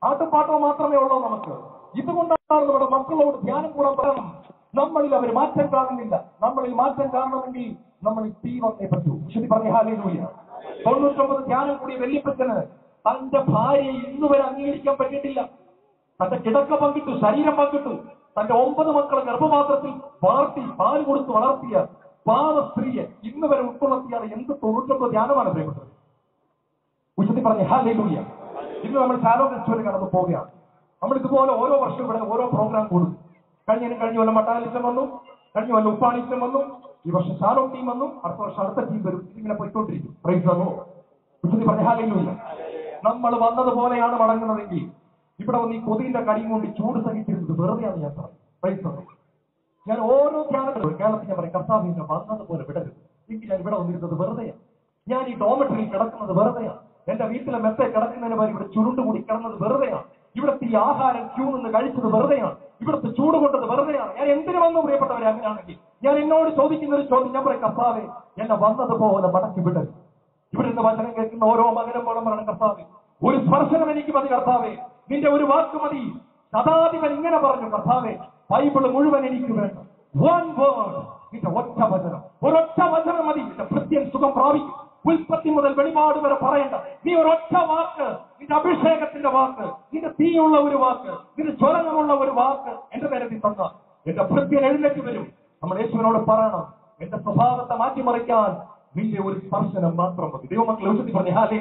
ആട്ടുപാട്ടോ മാത്രമേ ഉള്ളൂ നമുക്ക് ഇതുകൊണ്ടാണ് നമ്മുടെ മക്കളോട് ധ്യാനം കൂടാൻ പറയണം നമ്മളിൽ അവർ മാറ്റം കാണുന്നില്ല നമ്മളിൽ മാറ്റം കാണണമെങ്കിൽ നമ്മളിൽ തീ വന്നേ പറ്റൂ വിശുദ്ധി പറഞ്ഞ ഹാലൂയ തൊണ്ണൂറ്റൊമ്പത് ധ്യാനം കൂടിയ വെല്ലിപ്പച്ചന് തന്റെ ഭാര്യയെ ഇന്ന് വരെ അംഗീകരിക്കാൻ പറ്റിയിട്ടില്ല തന്റെ കിടക്ക പങ്കിട്ടു ശരീരം പങ്കിട്ടു തന്റെ ഒമ്പത് മക്കളെ ഗർഭപാത്രത്തിൽ വളർത്തി പാല് കൊടുത്ത് വളർത്തിയ പാവ സ്ത്രീയെ ഇന്ന് വരെ ഉൾക്കൊള്ളത്തിയാണ് എന്ത് തൊണ്ണൂറ്റൊമ്പത് ധ്യാനമാണ് പ്രിയപ്പെട്ടത് ഉച്ചത്തി പറഞ്ഞ ഹാലൂയ ഇന്ന് നമ്മൾ ശാലോ ഫെസ്റ്റിവൽ കടന്നു പോവുകയാണ് നമ്മൾ ഇതുപോലെ ഓരോ വർഷം ഇവിടെ ഓരോ പ്രോഗ്രാം കൂടും കഴിഞ്ഞ കഴിഞ്ഞ കൊല്ലം മട്ടാലിസം വന്നു കഴിഞ്ഞ കൊല്ലം ഉപ്പാണിസം വന്നു ഈ വർഷം ശാലോ ടീം വന്നു അടുത്ത വർഷം അടുത്ത ടീം വരും ഇതിങ്ങനെ പോയിക്കൊണ്ടിരിക്കും പ്രൈസ് വന്നു ഉച്ചത്തി പറഞ്ഞ ഹാലൂയ നമ്മൾ വന്നതുപോലെയാണ് മടങ്ങുന്നതെങ്കിൽ ഇവിടെ വന്ന് ഈ കൊതിന്റെ കടിയും കൊണ്ട് ഈ ചൂട് സഹിച്ചിരുന്നത് വെറുതെയാണ് ഞാൻ പറയുന്നത് പ്രൈസ് വന്നു ഞാൻ ഓരോ ധ്യാനത്തിലും കേരളത്തിൽ ഞാൻ പറയും കർത്താവിന്റെ വന്നതുപോലെ വിടരുത് എനിക്ക് ഞാൻ ഇവിടെ വന്നിരുന്നത് വെറുതെയാണ് ഞാൻ ഈ ഡോമറ്ററിൽ കിടക്കുന്നത് വെറുതെയാണ് എന്റെ വീട്ടിലെ മെത്തെ കിടക്കുന്നതിന് പകരം ഇവിടെ ചുരുണ്ടുകൂടി കിടന്നത് വെറുതെയാണ് ഇവിടുത്തെ ഈ ആഹാരം ക്യൂ നിന്ന് കഴിച്ചത് വെറുതെയാണ് ഇവിടുത്തെ ചൂട് കൊണ്ടത് വെറുതെയാണ് ഞാൻ എന്തിനു വന്നു പ്രിയപ്പെട്ടവരെ അങ്ങനെയാണെങ്കിൽ ഞാൻ എന്നോട് ചോദിക്കുന്ന ഒരു ചോദ്യം ഞാൻ പറയും കർത്താവെ എന്നെ വന്നതുപോലെ മടക്കി വിടരുത് ഇവിടെ നിന്ന് വചനം കേൾക്കുന്ന ഓരോ മകനും പോലും പറയണം കർത്താവെ ഒരു സ്പർശനം എനിക്ക് മതി കർത്താവെ നിന്റെ ഒരു വാക്ക് മതി ശതാധിപൻ ഇങ്ങനെ പറഞ്ഞു കർത്താവെ ബൈബിള് മുഴുവൻ എനിക്ക് വേണം വൺ വേർഡ് നിന്റെ ഒറ്റ വചനം ഒരൊറ്റ വചനം മതി നിന്റെ ഭൃത്യൻ സുഖം പ്രാപിക്കും ഉൽപ്പത്തി മുതൽ വെളിപാട് വരെ പറയണ്ട നീ ഒരൊറ്റ വാക്ക് നിന്റെ അഭിഷേകത്തിന്റെ വാക്ക് നിന്റെ തീയുള്ള ഒരു വാക്ക് നിന്റെ ജ്വലനമുള്ള ഒരു വാക്ക് എന്റെ നേരെ നീ തന്ന എന്റെ ഭൃത്യൻ എഴുന്നേറ്റ് വരും നമ്മൾ യേശുവിനോട് പറയണം എന്റെ സ്വഭാവത്തെ മാറ്റിമറിക്കാൻ നിന്റെ ഒരു സ്പർശനം മാത്രം മതി ദൈവമക്കളെ ഉച്ചത്തി പറഞ്ഞു ഹാലേ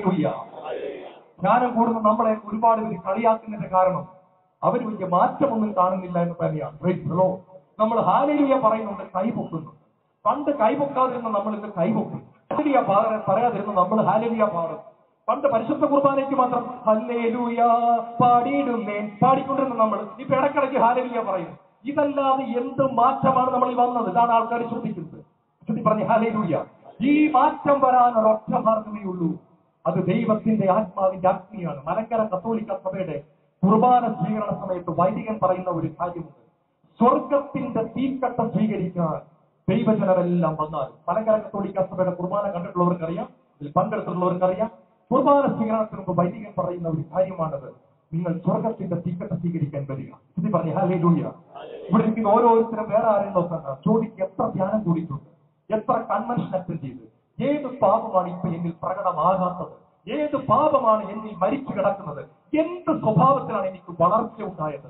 ജ്ഞാനം കൂടുന്ന നമ്മളെ ഒരുപാട് പേര് കളിയാക്കുന്നതിന്റെ കാരണം അവർ വലിയ മാറ്റമൊന്നും കാണുന്നില്ല എന്ന് തന്നെയാണ് Praise the Lord. നമ്മൾ ഹാലേലിയ പറയുന്നുണ്ട് കൈപൊക്കുന്നു പണ്ട് കൈപൊക്കാതിരുന്ന നമ്മൾ ഇന്ന് കൈപൊക്കും ഹാലേലിയ പാടാൻ പറയാതിരുന്ന നമ്മൾ ഹാലേലിയ പാടും പണ്ട് പരിശുദ്ധ കുർബാനയ്ക്ക് മാത്രം ഹല്ലേലൂയ പാടിയിടുന്നേൻ പാടിക്കൊണ്ടിരുന്ന നമ്മൾ ഇപ്പൊ ഇടക്കിടയ്ക്ക് ഹാലേലിയ പറയും ഇതല്ലാതെ എന്ത് മാറ്റമാണ് നമ്മളിൽ വന്നത് ഇതാണ് ആൾക്കാർ ചോദിക്കുന്നത് ചുറ്റി പറഞ്ഞ ഹാലേലൂയ ഈ മാറ്റം വരാൻ ഒരൊറ്റ മാർഗമേ ഉള്ളൂ അത് ദൈവത്തിന്റെ ആത്മാവിന്റെ അഗ്നിയാണ് മലങ്കര കത്തോലിക്ക സഭയുടെ കുർബാന സ്വീകരണ സമയത്ത് വൈദികൻ പറയുന്ന ഒരു കാര്യമുണ്ട് സ്വർഗത്തിന്റെ തീക്കട്ട സ്വീകരിക്കാൻ ദൈവജനമെല്ലാം വന്നാൽ മലങ്കര കത്തോലിക്ക സഭയുടെ കുർബാന കണ്ടിട്ടുള്ളവർക്കറിയാം ഇതിൽ പങ്കെടുത്തിട്ടുള്ളവർക്കറിയാം കുർബാന സ്വീകരണത്തിന് മുമ്പ് വൈദികൻ പറയുന്ന ഒരു കാര്യമാണത് നിങ്ങൾ സ്വർഗത്തിന്റെ തീക്കട്ട സ്വീകരിക്കാൻ വരിക ഇത് പറഞ്ഞ ഹാലേ ഇവിടെ ഇരിക്കുന്ന ഓരോരുത്തരും വേറെ ആരെയും നോക്കണ്ട ചോദിക്ക് എത്ര ധ്യാനം കൂടിയിട്ടുണ്ട് എത്ര കൺവെൻഷൻ അറ്റൻഡ് ചെയ്ത് ഏത് പാപമാണ് ഇപ്പൊ എന്നിൽ പ്രകടമാകാത്തത് ഏത് പാപമാണ് എന്നിൽ മരിച്ചു കിടക്കുന്നത് എന്ത് സ്വഭാവത്തിലാണ് എനിക്ക് വളർച്ച ഉണ്ടായത്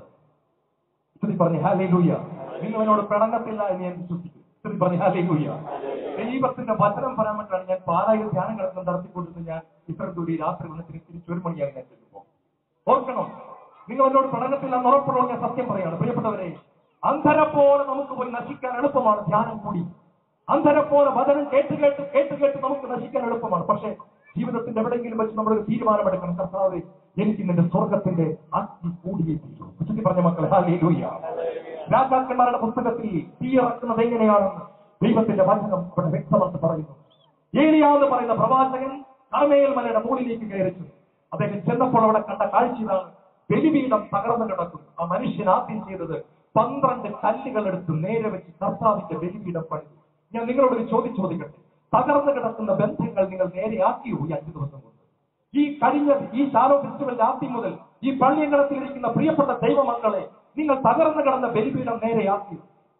സ്തുതി പറഞ്ഞ ഹാലേ ലൂയ നിങ്ങൾ എന്നോട് പിണങ്ങത്തില്ല എന്ന് ഞാൻ വിശ്വസിക്കും സ്തുതി പറഞ്ഞ ഹാലേ ലൂയ ദൈവത്തിന്റെ വചനം പറയാൻ വേണ്ടിയാണ് ഞാൻ പാലായിൽ ധ്യാനം കിടക്കുന്ന നടത്തിക്കൊണ്ടിരുന്നത് ഞാൻ ഇത്ര ദൂരി രാത്രി വന്നിട്ട് തിരിച്ച് ഒരു മണിയായി ഞാൻ ചെല്ലുമ്പോൾ ഓർക്കണം നിങ്ങൾ എന്നോട് പിണങ്ങത്തില്ല എന്ന് ഉറപ്പുള്ള ഞാൻ സത്യം പറയാണ് പ്രിയപ്പെട്ടവരെ അന്ധരെ പോലെ നമുക്ക് പോയി നശിക്കാൻ എളുപ്പമാണ് ധ്യാനം കൂടി അന്ധരെ പോലെ വചനം കേട്ട് കേട്ട് കേട്ട് കേട്ട് നമുക്ക് നശിക്കാൻ എളുപ്പമാണ് പക്ഷേ ജീവിതത്തിന്റെ എവിടെയെങ്കിലും വെച്ച് നമ്മളൊരു തീരുമാനമെടുക്കണം കർത്താവ് എനിക്ക് നിന്റെ സ്വർഗത്തിന്റെ അഗ്നി കൂടിയേ തീരൂ ഉച്ചത്തി പറഞ്ഞ മക്കളെ ഹാലേലൂയ രാജാക്കന്മാരുടെ പുസ്തകത്തിൽ തീയിറക്കുന്നത് എങ്ങനെയാണെന്ന് ദൈവത്തിന്റെ വചനം അവിടെ വ്യക്തമായിട്ട് പറയുന്നു ഏലിയാന്ന് പറയുന്ന പ്രവാചകൻ കാമേൽ മലയുടെ മുകളിലേക്ക് കയറിച്ചു അദ്ദേഹം ചെന്നപ്പോൾ അവിടെ കണ്ട കാഴ്ച ഇതാണ് ബലിപീഠം തകർന്നു കിടക്കുന്നു ആ മനുഷ്യൻ ആദ്യം ചെയ്തത് പന്ത്രണ്ട് കല്ലുകൾ എടുത്ത് നേരെ വെച്ച് കർത്താവിന്റെ ബലിപീഠം പണിതു ഞാൻ നിങ്ങളോട് ഒരു ചോദ്യം ചോദിക്കട്ടെ തകർന്നു കിടക്കുന്ന ബന്ധങ്ങൾ നിങ്ങൾ നേരെയാക്കിയോ ഈ അഞ്ചു ദിവസം കൊണ്ട് ഈ കഴിഞ്ഞ ഈ ശാലോ ഫെസ്റ്റിവലിന്റെ ആദ്യം മുതൽ ഈ പള്ളിയങ്കണത്തിലിരിക്കുന്ന പ്രിയപ്പെട്ട ദൈവമക്കളെ നിങ്ങൾ തകർന്നു കിടന്ന ബലിപീഠം നേരെയാക്കിയോ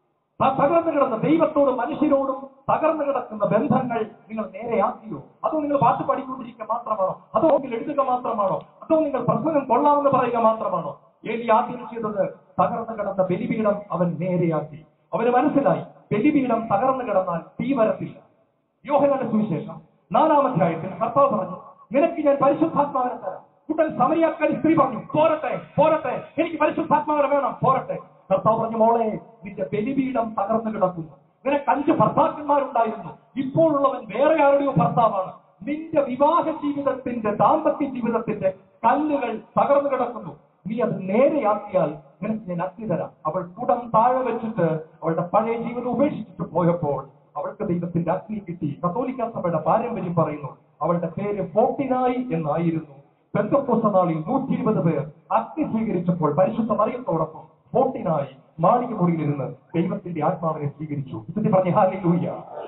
ആ തകർന്നു കിടന്ന ദൈവത്തോടും മനുഷ്യരോടും തകർന്നു കിടക്കുന്ന ബന്ധങ്ങൾ നിങ്ങൾ നേരെയാക്കിയോ അതോ നിങ്ങൾ പാട്ട് പാടിക്കൊണ്ടിരിക്കുക മാത്രമാണോ അതോ നിങ്ങൾ എഴുതുക മാത്രമാണോ അതോ നിങ്ങൾ പ്രസംഗം കൊള്ളാമെന്ന് പറയുക മാത്രമാണോ ഏലി ആദ്യം ചെയ്തത് തകർന്നു കിടന്ന ബലിപീഠം അവൻ നേരെയാക്കി അവന് മനസ്സിലായി ബലിപീഠം തകർന്നു കിടന്നാൽ തീ വരത്തില്ല യോഹനാന്റെ സുവിശേഷം നാലാമധ്യായത്തിൽ കർത്താവ് പറഞ്ഞു നിനക്ക് ഞാൻ പരിശുദ്ധാത്മാവിനെ തരാം കുട്ടൻ സമരിയാക്കാരി സ്ത്രീ പറഞ്ഞു പോരട്ടെ പോരട്ടെ എനിക്ക് പരിശുദ്ധാത്മാവിനെ വേണം പോരട്ടെ കർത്താവ് പറഞ്ഞു മോളെ നിന്റെ ബലിപീഠം തകർന്നു കിടക്കുന്നു നിനക്ക് അഞ്ച് ഭർത്താക്കന്മാരുണ്ടായിരുന്നു ഇപ്പോഴുള്ളവൻ വേറെ ആരുടെയോ ഭർത്താവാണ് നിന്റെ വിവാഹ ജീവിതത്തിന്റെ ദാമ്പത്യ ജീവിതത്തിന്റെ കല്ലുകൾ തകർന്നു കിടക്കുന്നു നീ അത് നേരെയാക്കിയാൽ നിനക്ക് ഞാൻ അഗ്നി തരാം അവൾ കുടം താഴെ വെച്ചിട്ട് അവളുടെ പഴയ ജീവിതം ഉപേക്ഷിച്ചിട്ട് പോയപ്പോൾ അവൾക്ക് ദൈവത്തിന്റെ അഗ്നി കിട്ടി കത്തോലിക്ക സഭയുടെ പാരമ്പര്യം പറയുന്നു അവളുടെ പേര് ഫോർട്ടിനായി എന്നായിരുന്നു പെന്തക്കോസ നാളിൽ നൂറ്റി ഇരുപത് പേർ അഗ്നി സ്വീകരിച്ചപ്പോൾ പരിശുദ്ധ മറിയത്തോടൊപ്പം ഫോർട്ടിനായി മാളിക മുറിയിലിരുന്ന് ദൈവത്തിന്റെ ആത്മാവിനെ സ്വീകരിച്ചു ഇതിന് പറഞ്ഞ ഹാലൂയ്യ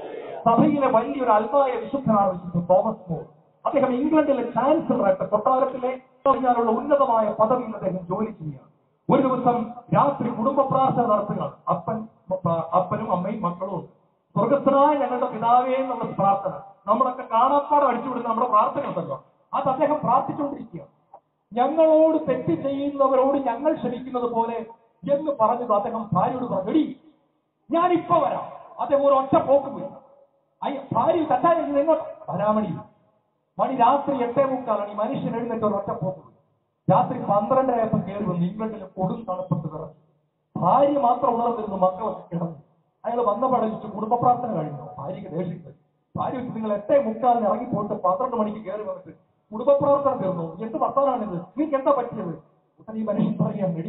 സഭയിലെ വലിയൊരു അൽമായ വിശുദ്ധനാണ് വിശുദ്ധ തോമസ് മോർ അദ്ദേഹം ഇംഗ്ലണ്ടിലെ ചാൻസലറായിട്ട് കൊട്ടാരത്തിലെ പറഞ്ഞാലുള്ള ഉന്നതമായ പദവിയിൽ അദ്ദേഹം ജോലി ചെയ്യുകയാണ് ഒരു ദിവസം രാത്രി കുടുംബ പ്രാർത്ഥന നടത്തുകയാണ് അപ്പൻ പ- അപ്പനും അമ്മയും മക്കളും ഉണ്ട് സ്വർഗസ്ഥനായ ഞങ്ങളുടെ പിതാവേ എന്നുള്ള പ്രാർത്ഥന നമ്മളൊക്കെ കാണാപ്പാടം അടിച്ചുവിടുന്ന നമ്മുടെ പ്രാർത്ഥന ഉണ്ടല്ലോ അത് അദ്ദേഹം പ്രാർത്ഥിച്ചുകൊണ്ടിരിക്കുകയാണ് ഞങ്ങളോട് തെറ്റ് ചെയ്യുന്നവരോട് ഞങ്ങൾ ക്ഷമിക്കുന്നത് പോലെ എന്ന് പറഞ്ഞത് അദ്ദേഹം ഭാര്യയോട് പറഞ്ഞു എടി ഞാൻ ഇപ്പൊ വരാം അദ്ദേഹം ഒരു ഒറ്റ പോക്ക് പോയി അയ്യ ഭാര്യ തട്ടാൻ എങ്ങോട്ട് വരാമണി മണി രാത്രി എട്ടേ മുക്കാലാണ് ഈ മനുഷ്യൻ എഴുന്നേറ്റ് ഒരു ഒറ്റ പോക്ക് പോയി രാത്രി പന്ത്രണ്ടരയപ്പം കയറി വന്ന് ഇംഗ്ലണ്ടിൽ കൊടും തണുപ്പത്ത് കിടന്നു ഭാര്യ മാത്രം ഉണർന്നിരുന്നു മക്കളൊക്കെ കിടന്നു അയാൾ വന്ന പടലിച്ച് കുടുംബ പ്രാർത്ഥന കഴിഞ്ഞു ഭാര്യയ്ക്ക് ദേഷ്യത്തിൽ ഭാര്യ വെച്ച് നിങ്ങൾ എട്ടേ മുക്കാലിന് ഇറങ്ങി പോയിട്ട് പന്ത്രണ്ട് മണിക്ക് കയറി വന്നിട്ട് കുടുംബ പ്രാർത്ഥന തീർന്നു എന്ത് വർത്താനാണിത് നിങ്ങൾക്ക് എന്താ പറ്റിയത് ഉടനെ ഈ മനുഷ്യൻ പറയാൻ റെഡി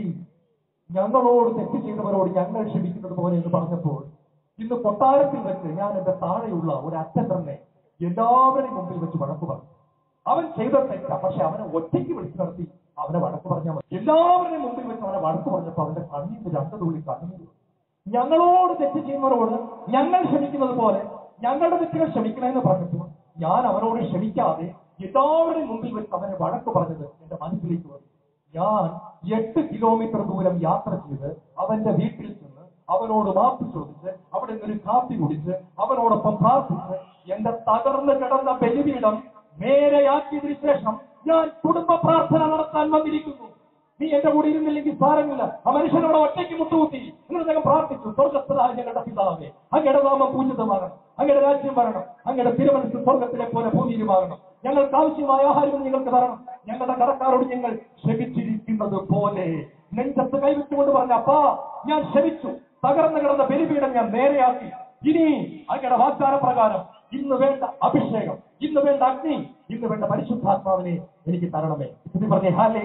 ഞങ്ങളോട് തെറ്റ് ചെയ്തവരോട് ഞങ്ങൾ ക്ഷമിക്കുന്നത് പോലെ എന്ന് പറഞ്ഞപ്പോൾ ഇന്ന് കൊട്ടാരത്തിൽ വെച്ച് ഞാൻ എന്റെ താഴെയുള്ള ഒരു അറ്റൻഡറിനെ എല്ലാവരുടെയും മുമ്പിൽ വെച്ച് വഴക്ക് പറഞ്ഞു അവൻ ചെയ്ത തെറ്റാ പക്ഷെ അവനെ ഒറ്റയ്ക്ക് വിളിച്ചു നടത്തി അവനെ വഴക്ക് പറഞ്ഞാൽ മതി എല്ലാവരുടെയും മുമ്പിൽ വെച്ച് അവനെ വഴക്ക് പറഞ്ഞപ്പോൾ അവന്റെ കണ്ണീര് രണ്ട് തുള്ളി കണ്ണീര് വന്നു. ഞങ്ങളോട് തെറ്റ് ചെയ്യുന്നവരോട് ഞങ്ങൾ ക്ഷമിക്കുന്നത് പോലെ ഞങ്ങളുടെ തെറ്റുകൾ ക്ഷമിക്കണമെന്ന് പറഞ്ഞപ്പോൾ ഞാൻ അവനോട് ക്ഷമിക്കാതെ എല്ലാവരുടെയും മുമ്പിൽ വെച്ച് അവനെ വഴക്ക് പറഞ്ഞത് എന്റെ മനസ്സിലേക്ക് വന്നു ഞാൻ എട്ട് കിലോമീറ്റർ ദൂരം യാത്ര ചെയ്ത് അവന്റെ വീട്ടിൽ ചെന്ന് അവനോട് മാപ്പ് ചോദിച്ച് അവിടെ നിന്ന് ഒരു കാപ്പി കുടിച്ച് അവനോടൊപ്പം പ്രാർത്ഥിച്ച് എന്റെ തകർന്നു കിടന്ന ബലിപീഠം നേരെയാക്കിയതിനു ശേഷം ഞാൻ കുടുംബ പ്രാർത്ഥന നടത്താൻ വന്നിരിക്കുന്നു നീ എന്റെ കൂടെ ഇരുന്നില്ലെങ്കിൽ സാരമില്ല ആ മനുഷ്യനോട് ഒറ്റയ്ക്ക് മുട്ടുകുത്തി എന്നിട്ട് അദ്ദേഹം പ്രാർത്ഥിച്ചു സ്വർഗസ്ഥനായ ഞങ്ങളുടെ പിതാവേ അങ്ങയുടെ നാമം പൂജിതമാകണം അങ്ങയുടെ രാജ്യം വരണം അങ്ങയുടെ തിരുമനസ് സ്വർഗത്തിലെ പോലെ ഭൂമിയിലുമാകണം ഞങ്ങൾക്ക് ആവശ്യമായ ആഹാരം നിങ്ങൾക്ക് തരണം ഞങ്ങളുടെ കടക്കാരോട് ഞങ്ങൾ ക്ഷമിച്ചിരിക്കുന്നത് പോലെ നെഞ്ചത്ത് കൈവച്ചുകൊണ്ട് പറഞ്ഞ അപ്പാ ഞാൻ ക്ഷമിച്ചു തകർന്നു കിടന്ന ബലിപീഠം ഞാൻ നേരെയാക്കി ഇനി അങ്ങയുടെ വാഗ്ദാന പ്രകാരം ഇന്ന് വേണ്ട അഭിഷേകം ഇന്ന് വേണ്ട അഗ്നി ഇന്ന് വേണ്ട പരിശുദ്ധാത്മാവിനെ എനിക്ക് തരണമേ ഇത് പറഞ്ഞേ ഹാലേ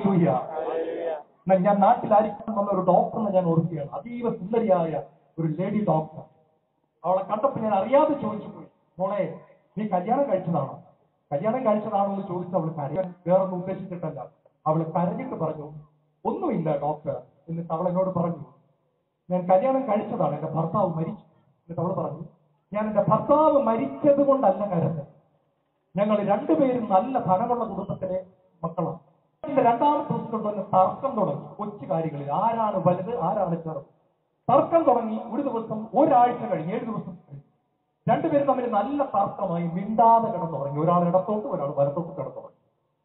എന്നാൽ ഞാൻ നാട്ടിലായിരിക്കും വന്ന ഒരു ഡോക്ടറിനെ ഞാൻ ഓർക്കുകയാണ് അതീവ സുന്ദരിയായ ഒരു ലേഡി ഡോക്ടർ അവളെ കണ്ടപ്പോൾ ഞാൻ അറിയാതെ ചോദിച്ചു പോയി മോളെ നീ കല്യാണം കഴിച്ചതാണോ കല്യാണം കഴിച്ചതാണോ എന്ന് ചോദിച്ചു അവൾ കരയാൻ വേറൊന്നും ഉദ്ദേശിച്ചിട്ടല്ല അവൾ കരഞ്ഞിട്ട് പറഞ്ഞു ഒന്നുമില്ല ഡോക്ടർ എന്നിട്ട് അവൾ എന്നോട് പറഞ്ഞു ഞാൻ കല്യാണം കഴിച്ചതാണ് എന്റെ ഭർത്താവ് മരിച്ചു എന്നിട്ട് അവൾ പറഞ്ഞു ഞാൻ എന്റെ ഭർത്താവ് മരിച്ചത് കൊണ്ടല്ല കരഞ്ഞത് ഞങ്ങൾ രണ്ടുപേരും നല്ല ധനമുള്ള കുടുംബത്തിലെ മക്കളാണ് ഇതിന്റെ രണ്ടാമത്തെ ദിവസം തന്നെ തർക്കം തുടങ്ങി കൊച്ചു കാര്യങ്ങളിൽ ആരാണ് വലുത് ആരാണ് ചെറുത് തർക്കം തുടങ്ങി ഒരു ദിവസം ഒരാഴ്ച കഴിഞ്ഞ് ഏഴ് ദിവസം കഴിഞ്ഞു രണ്ടുപേരും തമ്മിൽ നല്ല തർക്കമായി മിണ്ടാതെ കിടന്നുറങ്ങി ഒരാൾ ഇടത്തോട്ട് ഒരാൾ വലത്തോട്ട് കിടന്നുറങ്ങി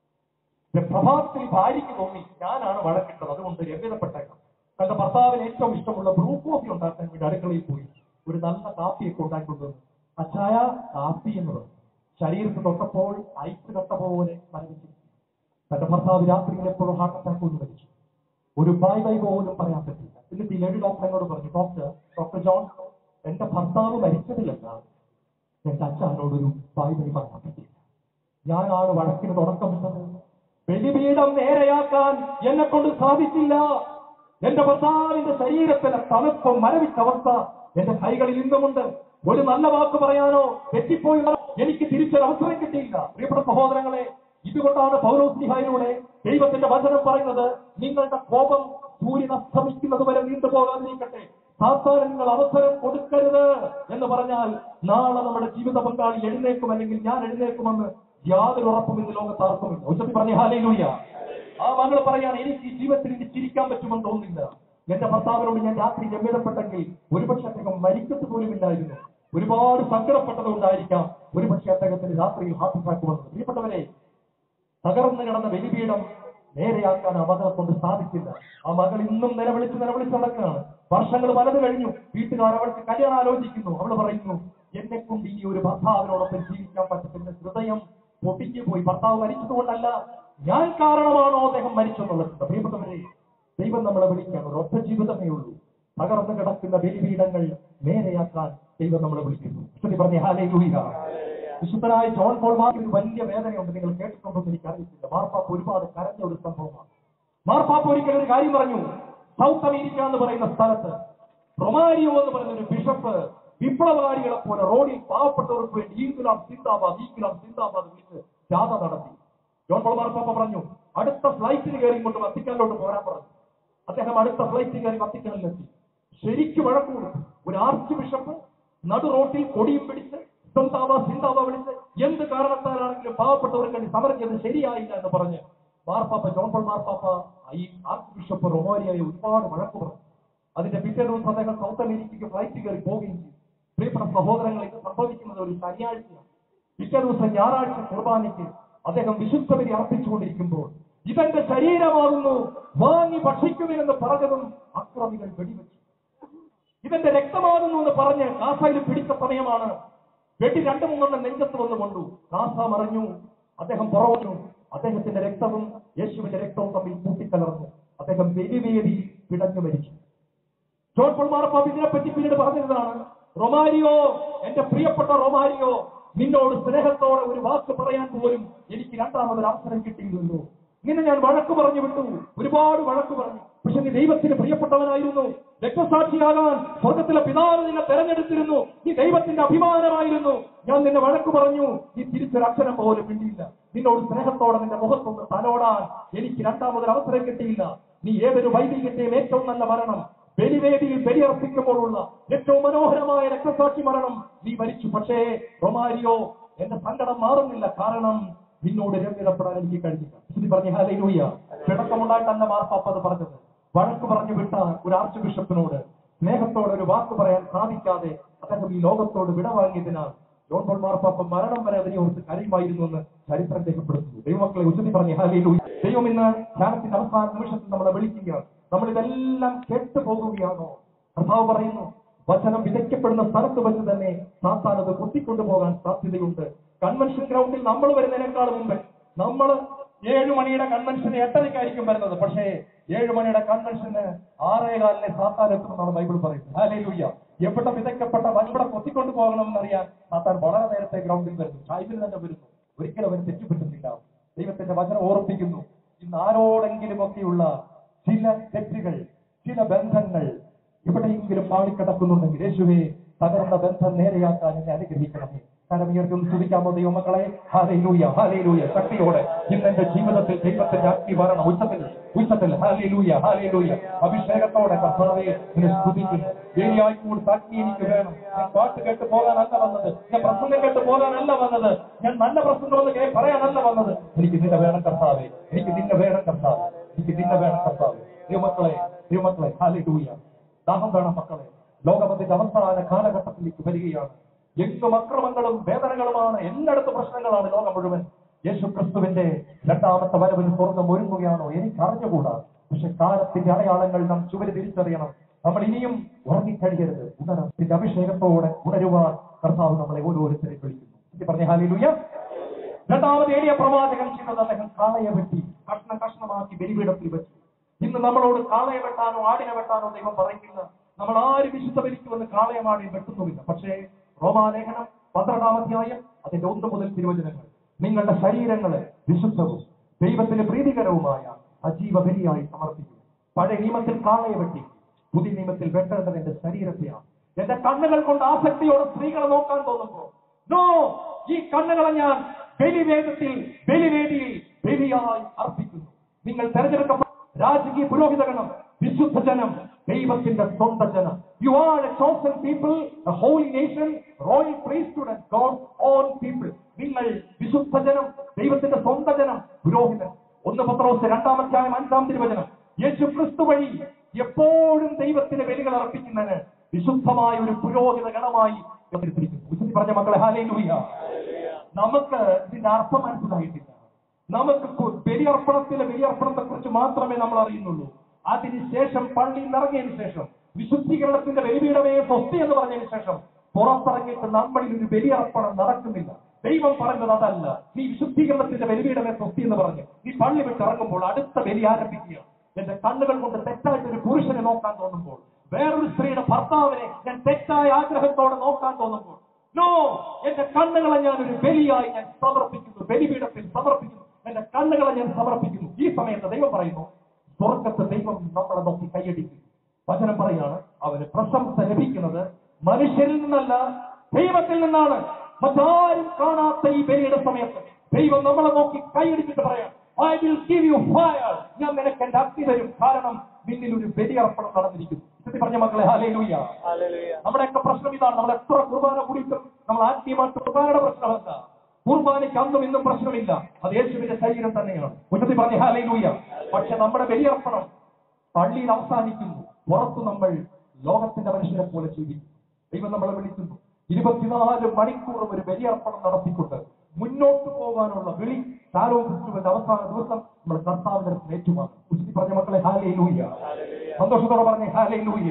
പിന്നെ പ്രഭാതത്തിൽ ഭാര്യയ്ക്ക് തോന്നി ഞാനാണ് വഴക്കിട്ടത് അതുകൊണ്ട് രമ്യതപ്പെട്ടേക്കാം തന്റെ ഭർത്താവിന് ഏറ്റവും ഇഷ്ടമുള്ള ബ്രൂ കോഫി ഉണ്ടാക്കാൻ വേണ്ടി അടുക്കളയിൽ പോയി ഒരു നല്ല കാപ്പിയൊക്കെ ഉണ്ടാക്കിക്കൊണ്ടുവന്നു അച്ചായ കാപ്പി എന്നത് ശരീരത്തിൽ തൊട്ടപ്പോൾ ഐസ് തൊട്ട പോലെ മരവിച്ചു തന്റെ ഭർത്താവ് രാത്രിയിൽ എപ്പോഴും ഹാർട്ട് അറ്റാക്ക് കൊണ്ട് മരിച്ചു ഒരു ബൈ ബൈ പോലും പറയാൻ പറ്റില്ല എന്നിട്ട് ഈ ലേഡി ഡോക്ടർ എന്നോട് പറഞ്ഞു ഡോക്ടർ ഡോക്ടർ ജോൺ എന്റെ ഭർത്താവ് മരിച്ചതിലല്ല എന്റെ അച്ഛനോടൊരു ബൈ ബൈ പറയാൻ പറ്റില്ല ഞാനാണ് വഴക്കിന് തുടക്കമിട്ടത് ബലിപീഠം നേരെയാക്കാൻ എന്നെ കൊണ്ട് സാധിച്ചില്ല എന്റെ ഭർത്താവിന്റെ ശരീരത്തിലെ തണുപ്പ് മരവിച്ച അവസ്ഥ എന്റെ കൈകളിൽ ഇന്നുമുണ്ട് ഒരു നല്ല വാക്ക് പറയാനോ തെറ്റിപ്പോയി എനിക്ക് തിരിച്ചൊരു അവസരം കിട്ടിയില്ല പ്രിയപ്പെട്ട സഹോദരങ്ങളെ ഇതുകൊണ്ടാണ് പൗരോസ്ലിഹായിലൂടെ ദൈവത്തിന്റെ വചനം പറയുന്നത് നിങ്ങളുടെ കോപം സൂര്യൻ അസ്തമിക്കുന്നത് വരെ നീണ്ടുപോകാതിരിക്കട്ടെ സാത്താൻ നിങ്ങൾ അവസരം കൊടുക്കരുത് എന്ന് പറഞ്ഞാൽ നാളെ നമ്മുടെ ജീവിത പങ്കാളി എഴുന്നേക്കും അല്ലെങ്കിൽ ഞാൻ എഴുന്നേക്കുമെന്ന് യാതൊരു ഉറപ്പും ഇന്ന് ലോകത്ത് ആർക്കുമില്ല ഉച്ചത്തിൽ പറഞ്ഞ ഹാലയിലൂയ ആ മകൾ പറയാണ് എനിക്ക് ഈ ജീവിതത്തിൽ ഇനി ചിരിക്കാൻ പറ്റുമെന്ന് തോന്നുന്നില്ല എന്റെ ഭർത്താവിനോട് ഞാൻ രാത്രി ഗമ്യതപ്പെട്ടെങ്കിൽ ഒരുപക്ഷെ അദ്ദേഹം മരിക്കത്ത് പോലുമില്ലായിരുന്നു ഒരുപാട് സങ്കടപ്പെട്ടതുകൊണ്ടായിരിക്കാം ഒരുപക്ഷെ അദ്ദേഹത്തിന് രാത്രിയിൽ ഹാർട്ട് അറ്റാക്ക് വന്നത് പ്രിയപ്പെട്ടവരെ തകർന്നു കിടന്ന ബലിപീഠം നേരെയാക്കാൻ ആ മകളെ കൊണ്ട് സാധിച്ചില്ല ആ മകൾ ഇന്നും നിലവിളിച്ച് നിലവിളിച്ച് നടക്കുകയാണ് വർഷങ്ങൾ പലത് കഴിഞ്ഞു വീട്ടുകാർ അവൾക്ക് കല്യാണം ആലോചിക്കുന്നു അവൾ പറയുന്നു എന്നെ കൊണ്ട് ഈ ഒരു ഭർത്താവിനോടൊപ്പം ജീവിക്കാൻ പറ്റത്തില്ല ഹൃദയം പൊട്ടിച്ചു പോയി ഭർത്താവ് മരിച്ചതുകൊണ്ടല്ല ഞാൻ കാരണമാണോ അദ്ദേഹം മരിച്ചെന്നുള്ളത് പ്രിയപ്പെട്ടവരെ ദൈവം നമ്മളെ വിളിക്കാൻ ഒരു ഒറ്റ ജീവിതമേ ഉള്ളൂ തകർന്നു കിടക്കുന്ന ബലിപീഠങ്ങൾ നേരെയാക്കാൻ ദൈവം നമ്മളെ വിളിക്കുന്നു സ്തുതി പറഞ്ഞ ഹാലേ വിശുദ്ധനായ ജോൺ പോൾ മാർക്ക് ഒരു വലിയ വേദനയുണ്ട് നിങ്ങൾ കേട്ടിട്ടുണ്ടോ എന്ന് എനിക്കറിയത്തില്ല മാർപ്പാപ്പ് ഒരുപാട് കരഞ്ഞ ഒരു സംഭവമാണ് മാർപ്പാപ്പ് ഒരിക്കൽ ഒരു കാര്യം പറഞ്ഞു സൗത്ത് അമേരിക്ക എന്ന് പറയുന്ന സ്ഥലത്ത് റൊമാരിയോ എന്ന് പറയുന്ന ഒരു ബിഷപ്പ് വിപ്ലവകാരികളെ പോലെ റോഡിൽ പാവപ്പെട്ടവർക്ക് വേണ്ടി ഈങ്കുലാം സിന്ദാബാദ് ഈങ്കുലാം സിന്ദാബാദ് വിളിച്ച് ജാഥ നടത്തി ജോൺ പോൾ മാർപ്പാപ്പ പറഞ്ഞു അടുത്ത ഫ്ലൈറ്റിൽ കയറി കൊണ്ട് വത്തിക്കാനിലോട്ട് പോരാൻ പറഞ്ഞു അദ്ദേഹം അടുത്ത ഫ്ലൈറ്റിൽ കയറി വത്തിക്കാനിലെത്തി ശരിക്കും വഴക്ക് കൊടുത്തു ഒരു ആർച്ച് ബിഷപ്പ് നടു റോട്ടിൽ കൊടിയും പിടിച്ച് സിന്താബ സിന്താബ വിളിച്ച് എന്ത് കാരണത്താലാണെങ്കിലും പാവപ്പെട്ടവർക്ക് വേണ്ടി സമരം ചെയ്ത് ശരിയായില്ല എന്ന് പറഞ്ഞ് മാർപ്പാപ്പ ജോൺ പോൾ മാർപ്പാപ്പ ഈ ആർച്ച് ബിഷപ്പ് റൊമാരിയായി ഒരുപാട് വഴക്ക് പറഞ്ഞു അതിന്റെ പിറ്റേ ദിവസം അദ്ദേഹം സൗത്ത് അമേരിക്കയ്ക്ക് ഫ്ലൈറ്റ് കയറി പോവുകയും ചെയ്തു പ്രിയപ്പെട്ട സഹോദരങ്ങൾ ഇത് സംഭവിക്കുന്നത് ഒരു ശനിയാഴ്ചയാണ് പിറ്റേ ദിവസം ഞായറാഴ്ച കുർബാനയ്ക്ക് അദ്ദേഹം വിശുദ്ധ ബലി അർപ്പിച്ചുകൊണ്ടിരിക്കുമ്പോൾ ഇതെന്റെ ശരീരമാകുന്നു വാങ്ങി ഭക്ഷിക്കുമെന്ന് പറഞ്ഞതും അക്രമികൾ വെടിവെച്ചു ഇതെന്റെ രക്തമാകുന്നു എന്ന് പറഞ്ഞ് കാസയിൽ പിടിച്ച സമയമാണ് വെടി രണ്ടു മൂന്നെണ്ണം നെഞ്ചത്ത് വന്ന് കൊണ്ടു കാസ മറിഞ്ഞു അദ്ദേഹം പുറവഞ്ഞു അദ്ദേഹത്തിന്റെ രക്തവും യേശുവിന്റെ രക്തവും തമ്മിൽ കൂട്ടിക്കലർന്നു അദ്ദേഹം വെലിവേദി പിടഞ്ഞു മരിച്ചു ജോൺ പോൾ മാർപ്പാപ്പ ഇതിനെ പറ്റി പിന്നീട് പറഞ്ഞതാണ് റൊമാരിയോ എന്റെ പ്രിയപ്പെട്ട റൊമാരിയോ നിന്നോട് സ്നേഹത്തോടെ ഒരു വാക്ക് പറയാൻ പോലും എനിക്ക് രണ്ടാമതൊരു അവസരം കിട്ടിയിരുന്നു നിന്നെ ഞാൻ വഴക്ക് പറഞ്ഞു വിട്ടു ഒരുപാട് വഴക്ക് പറഞ്ഞു പക്ഷെ നീ ദൈവത്തിന് പ്രിയപ്പെട്ടവനായിരുന്നു രക്തസാക്ഷിയാകാൻ സ്വർഗത്തിലെ പിതാവ് നിന്നെ തെരഞ്ഞെടുത്തിരുന്നു നീ ദൈവത്തിന്റെ അഭിമാനമായിരുന്നു ഞാൻ നിന്നെ വഴക്ക് പറഞ്ഞു നീ തിരിച്ചൊരക്ഷരം പോലും മിണ്ടിയില്ല നിന്നോട് സ്നേഹത്തോടെ നിന്റെ മുഖത്തൊന്ന് തലോടാൻ എനിക്ക് രണ്ടാമതൊരു അവസരം കിട്ടിയില്ല നീ ഏതൊരു വൈദികന്റെയും ഏറ്റവും നല്ല മരണം ബലിവേദിയിൽ ബലിയർപ്പിക്കുമ്പോഴുള്ള ഏറ്റവും മനോഹരമായ രക്തസാക്ഷി മരണം നീ മരിച്ചു പക്ഷേ റൊമാരിയോ എന്റെ സങ്കടം മാറുന്നില്ല കാരണം നിന്നോട് രമ്യതപ്പെടാൻ എനിക്ക് കഴിഞ്ഞില്ല ഇത് പറഞ്ഞ ഹാലൂയ പിണക്കമുണ്ടായിട്ടല്ല മാർപ്പാപ്പ അത് പറഞ്ഞത് വഴക്ക് പറഞ്ഞു വിട്ട ഒരു ആർച്ച് ബിഷപ്പിനോട് സ്നേഹത്തോടെ ഒരു വാക്ക് പറയാൻ സാധിക്കാതെ അദ്ദേഹം ഈ ലോകത്തോട് വിടവാങ്ങിയതിനാൽ ജോൺ പോൾ മാർപ്പാപ്പ മരണം വരെ അതിനെ ഓർത്ത് കരയുമായിരുന്നു എന്ന് ചരിത്രം രേഖപ്പെടുത്തുന്നു ദൈവമക്കളെ ഉച്ചതി പറഞ്ഞു ഹാലൂയ ദൈവം ഇന്ന് ധ്യാനത്തിന്റെ അവസാന നിമിഷത്തിൽ നമ്മളെ വിളിക്കുക നമ്മൾ ഇതെല്ലാം കേട്ടു പോകുകയാണോ കർത്താവ് പറയുന്നു വചനം വിതയ്ക്കപ്പെടുന്ന സ്ഥലത്ത് വെച്ച് തന്നെ സാത്താൻ അത് കുത്തിക്കൊണ്ടുപോകാൻ സാധ്യതയുണ്ട് കൺവെൻഷൻ ഗ്രൗണ്ടിൽ നമ്മൾ വരുന്നതിനേക്കാൾ മുമ്പ് നമ്മൾ ഏഴു മണിയുടെ കൺവെൻഷന് എട്ടരയ്ക്കായിരിക്കും വരുന്നത് പക്ഷേ ഏഴു മണിയുടെ കൺവെൻഷന് ആറേകാലിനെ സാത്താൻ എത്തുമെന്നാണ് ബൈബിൾ പറയുന്നത് ഹാലേലൂയ്യ എവിടെ വിതയ്ക്കപ്പെട്ട ഇവിടെ കൊത്തിക്കൊണ്ടു പോകണമെന്നറിയാൻ സാത്താൻ വളരെ നേരത്തെ ഗ്രൗണ്ടിൽ വരുന്നു ടൈമിൽ തന്നെ വരുന്നു ഒരിക്കലും അവന് തെറ്റുപറ്റുന്നില്ല ദൈവത്തിന്റെ വചനം ഓർപ്പിക്കുന്നു ഇന്ന് ആരോടെങ്കിലും ഒക്കെയുള്ള ചില തെറ്റുകൾ ചില ബന്ധങ്ങൾ എവിടെയെങ്കിലും പാടിക്കിടക്കുന്നുണ്ടെങ്കിൽ യേശുവെ തകർന്ന ബന്ധം നേരെയാക്കാൻ എന്നെ അനുഗ്രഹിക്കണമേ കരമുയർത്തും സ്തുതിക്കാമോ ദൈവമക്കളെ ഹാലേലൂയ ഹാലേലൂയ ശക്തിയോടെ ഇന്ന് എന്റെ ജീവിതത്തിൽ ദൈവത്തിന്റെ അഗ്നി വരണം ഉച്ചത്തിൽ ഉച്ചത്തിൽ ഹാലേലൂയ ഹാലേലൂയ അഭിഷേകത്തോടെ കർത്താവെ നിന്നെ സ്തുതിക്കുന്നു വേലിയായി കൂടി സാക്ഷി എനിക്ക് വേണം ഞാൻ പാട്ട് കേട്ട് പോകാനല്ല വന്നത് ഞാൻ പ്രസംഗം കേട്ട് പോകാനല്ല വന്നത് ഞാൻ നല്ല പ്രസംഗം എന്ന് കേ- പറയാനല്ല വന്നത് എനിക്ക് നിന്നെ വേണം കർത്താവെ എനിക്ക് നിന്നെ വേണം കർത്താവെ എനിക്ക് നിന്നെ വേണം കർത്താവെ ദൈവമക്കളെ ദൈവമക്കളെ ഹാലേലൂയ ദാഹം വേണം മക്കളെ ലോകമതിന്റെ അവസാന കാലഘട്ടത്തിലേക്ക് വരികയാണ് എങ്ങും അക്രമങ്ങളും വേദനകളുമാണ് എല്ലായിടത്തും പ്രശ്നങ്ങളാണ് ലോകം മുഴുവൻ യേശു ക്രിസ്തുവിന്റെ രണ്ടാമത്തെ വരവിന് സ്വർഗം ഒരുങ്ങുകയാണോ എനിക്ക് അറിഞ്ഞുകൂടാ പക്ഷെ കാലത്തിന്റെ അടയാളങ്ങൾ നാം ചുവര് തിരിച്ചറിയണം നമ്മൾ ഇനിയും ഉറങ്ങിക്കഴിയരുത് ഉണരത്തിന്റെ അഭിഷേകത്തോടെ ഉണരുവാൻ കർത്താവ് നമ്മളെ ഓരോരുത്തരെയും വിളിക്കുന്നു ഇത് പറഞ്ഞ ഹാലിലുയ രണ്ടാമത് ഏരിയ പ്രവാചകൻ ചെയ്തത് അദ്ദേഹം കാളയെ വെട്ടി കഷ്ണം കഷ്ണമാക്കി ബലിപീഠത്തിൽ വെച്ചു ഇന്ന് നമ്മളോട് കാളയെ വെട്ടാനോ ആടിനെ വെട്ടാനോ ദൈവം പറയുന്നില്ല നമ്മൾ ആര് വിശുദ്ധ ബലിക്കുമെന്ന് കാളയും ആടിയും വെട്ടുന്നുമില്ല പക്ഷേ റോമാലേഖനം പന്ത്രണ്ടാം അധ്യായം അതിന്റെ ഒന്ന് മുതൽ തിരുവചനങ്ങൾ നിങ്ങളുടെ ശരീരങ്ങളെ വിശുദ്ധവും ദൈവത്തിന് പ്രീതികരവുമായ അജീവ ബലിയായി സമർപ്പിക്കും പഴയ നിയമത്തിൽ കാളയെ വെട്ടി പുതിയ നിയമത്തിൽ വെട്ടേണ്ടത് എന്റെ ശരീരത്തെയാണ് എന്റെ കണ്ണുകൾ കൊണ്ട് ആസക്തിയോടെ സ്ത്രീകളെ നോക്കാൻ തോന്നുമ്പോ നോ ഈ കണ്ണുകളെ ഞാൻ ബലിവേദത്തിൽ ബലിവേദിയിൽ ബലിയായി അർപ്പിക്കുന്നു നിങ്ങൾ തെരഞ്ഞെടുക്കപ്പെട്ട രാജകീയ പുരോഹിതഗണം വിശുദ്ധ ജനം ദൈവത്തിന്റെ സ്വന്തം ജനം you are a chosen people a holy nation royal priesthood and God own people നിങ്ങൾ വിശുദ്ധ ജനം ദൈവത്തിന്റെ സ്വന്തം ജനം പുരോഹിതൻ ഒന്ന് പത്രോസ് രണ്ടാം അധ്യായം അഞ്ചാം തിരുവചനം യേശു ക്രിസ്തു വഴി എപ്പോഴും ദൈവത്തിന് ബലികൾ അർപ്പിക്കുന്നതിന് വിശുദ്ധമായ ഒരു പുരോഹിത ഗണമായി തിരിച്ചിരിക്കുന്നു വിശുദ്ധി പറഞ്ഞ മക്കളെ ഹാലേലൂയ നമുക്ക് ഇതിന്റെ അർത്ഥം മനസ്സിലായിട്ടില്ല നമുക്ക് കു- ബലിയർപ്പണത്തിലെ ബലിയർപ്പണത്തെ കുറിച്ച് മാത്രമേ നമ്മൾ അറിയുന്നുള്ളൂ അതിനുശേഷം പള്ളിയിൽ ഇറങ്ങിയതിനു ശേഷം വിശുദ്ധീകരണത്തിന്റെ ബലിപീഠമേ സ്വസ്തി എന്ന് പറഞ്ഞതിന് ശേഷം പുറത്തിറങ്ങിയിട്ട് നമ്മളിൽ ഒരു ബലിയർപ്പണം നടക്കുന്നില്ല ദൈവം പറഞ്ഞത് അതല്ല നീ വിശുദ്ധീകരണത്തിന്റെ ബലിപീഠമേ സ്വസ്തി എന്ന് പറഞ്ഞു നീ പള്ളി വിട്ട് ഇറങ്ങുമ്പോൾ അടുത്ത ബലി ആരംഭിക്കുക എന്റെ കണ്ണുകൾ കൊണ്ട് തെറ്റായിട്ട് ഒരു പുരുഷനെ നോക്കാൻ തോന്നുമ്പോൾ വേറൊരു സ്ത്രീയുടെ ഭർത്താവിനെ ഞാൻ തെറ്റായ ആഗ്രഹത്തോടെ നോക്കാൻ തോന്നുമ്പോൾ നോ എന്റെ കണ്ണുകളെ ഞാൻ ഒരു ബലിയായി ഞാൻ സമർപ്പിക്കുന്നു ബലിപീഠത്തിൽ സമർപ്പിക്കുന്നു എന്റെ കണ്ണുകളെ ഞാൻ സമർപ്പിക്കുന്നു ഈ സമയത്ത് ദൈവം പറയുന്നു സ്വർഗത്തെ ദൈവം നമ്മളെ നോക്കി കൈയടിക്കുന്നു വചനം പറയാണ് അവന് പ്രശംസ ലഭിക്കുന്നത് മനുഷ്യരിൽ നിന്നല്ല ദൈവത്തിൽ നിന്നാണ് മറ്റാരും കാണാത്ത ഈ ബലിയുടെ സമയത്ത് ദൈവം നമ്മളെ നോക്കി കൈയടിച്ചിട്ട് പറയാം I will give you fire ഞാൻ നിനക്ക് എന്റെ അഗ്നി തരും കാരണം നിന്നിൽ ഒരു ബലിയർപ്പണം നടന്നിരിക്കുന്നു ഇത്തി പറഞ്ഞ മക്കളെ ഹാലേലൂയ നമ്മുടെയൊക്കെ പ്രശ്നം ഇതാണ് നമ്മൾ എത്ര കുർബാന കൂടിയിട്ടും നമ്മൾ ആത്മീയമായിട്ട് കുർബാനയുടെ പ്രശ്നം എന്താ കുർബാനയ്ക്ക് അന്നും ഇന്നും പ്രശ്നമില്ല അത് യേശുവിന്റെ ശരീരം തന്നെയാണ് ഉന്നതി പറഞ്ഞ ഹാലയിലൂയ പക്ഷെ നമ്മുടെ ബലിയർപ്പണം പള്ളിയിൽ അവസാനിക്കുന്നു പുറത്ത് നമ്മൾ ലോകത്തിന്റെ മനുഷ്യരെ പോലെ ജീവിക്കുന്നു ദൈവം നമ്മളെ വിളിക്കുന്നു ഇരുപത്തിനാല് മണിക്കൂർ ഒരു ബലിയർപ്പണം നടത്തിക്കൊണ്ട് മുന്നോട്ട് പോകാനുള്ള വിളി ശാലോ ക്രിസ്തുവിന്റെ അവസാന ദിവസം നമ്മൾ കർത്താവിന്റെ അടുത്ത് ഏറ്റുമാറും ഉച്ചി പറഞ്ഞ മക്കളെ ഹാലേ ലൂയ്യ സന്തോഷത്തോടെ പറഞ്ഞ ഹാലേ ലൂയ്യ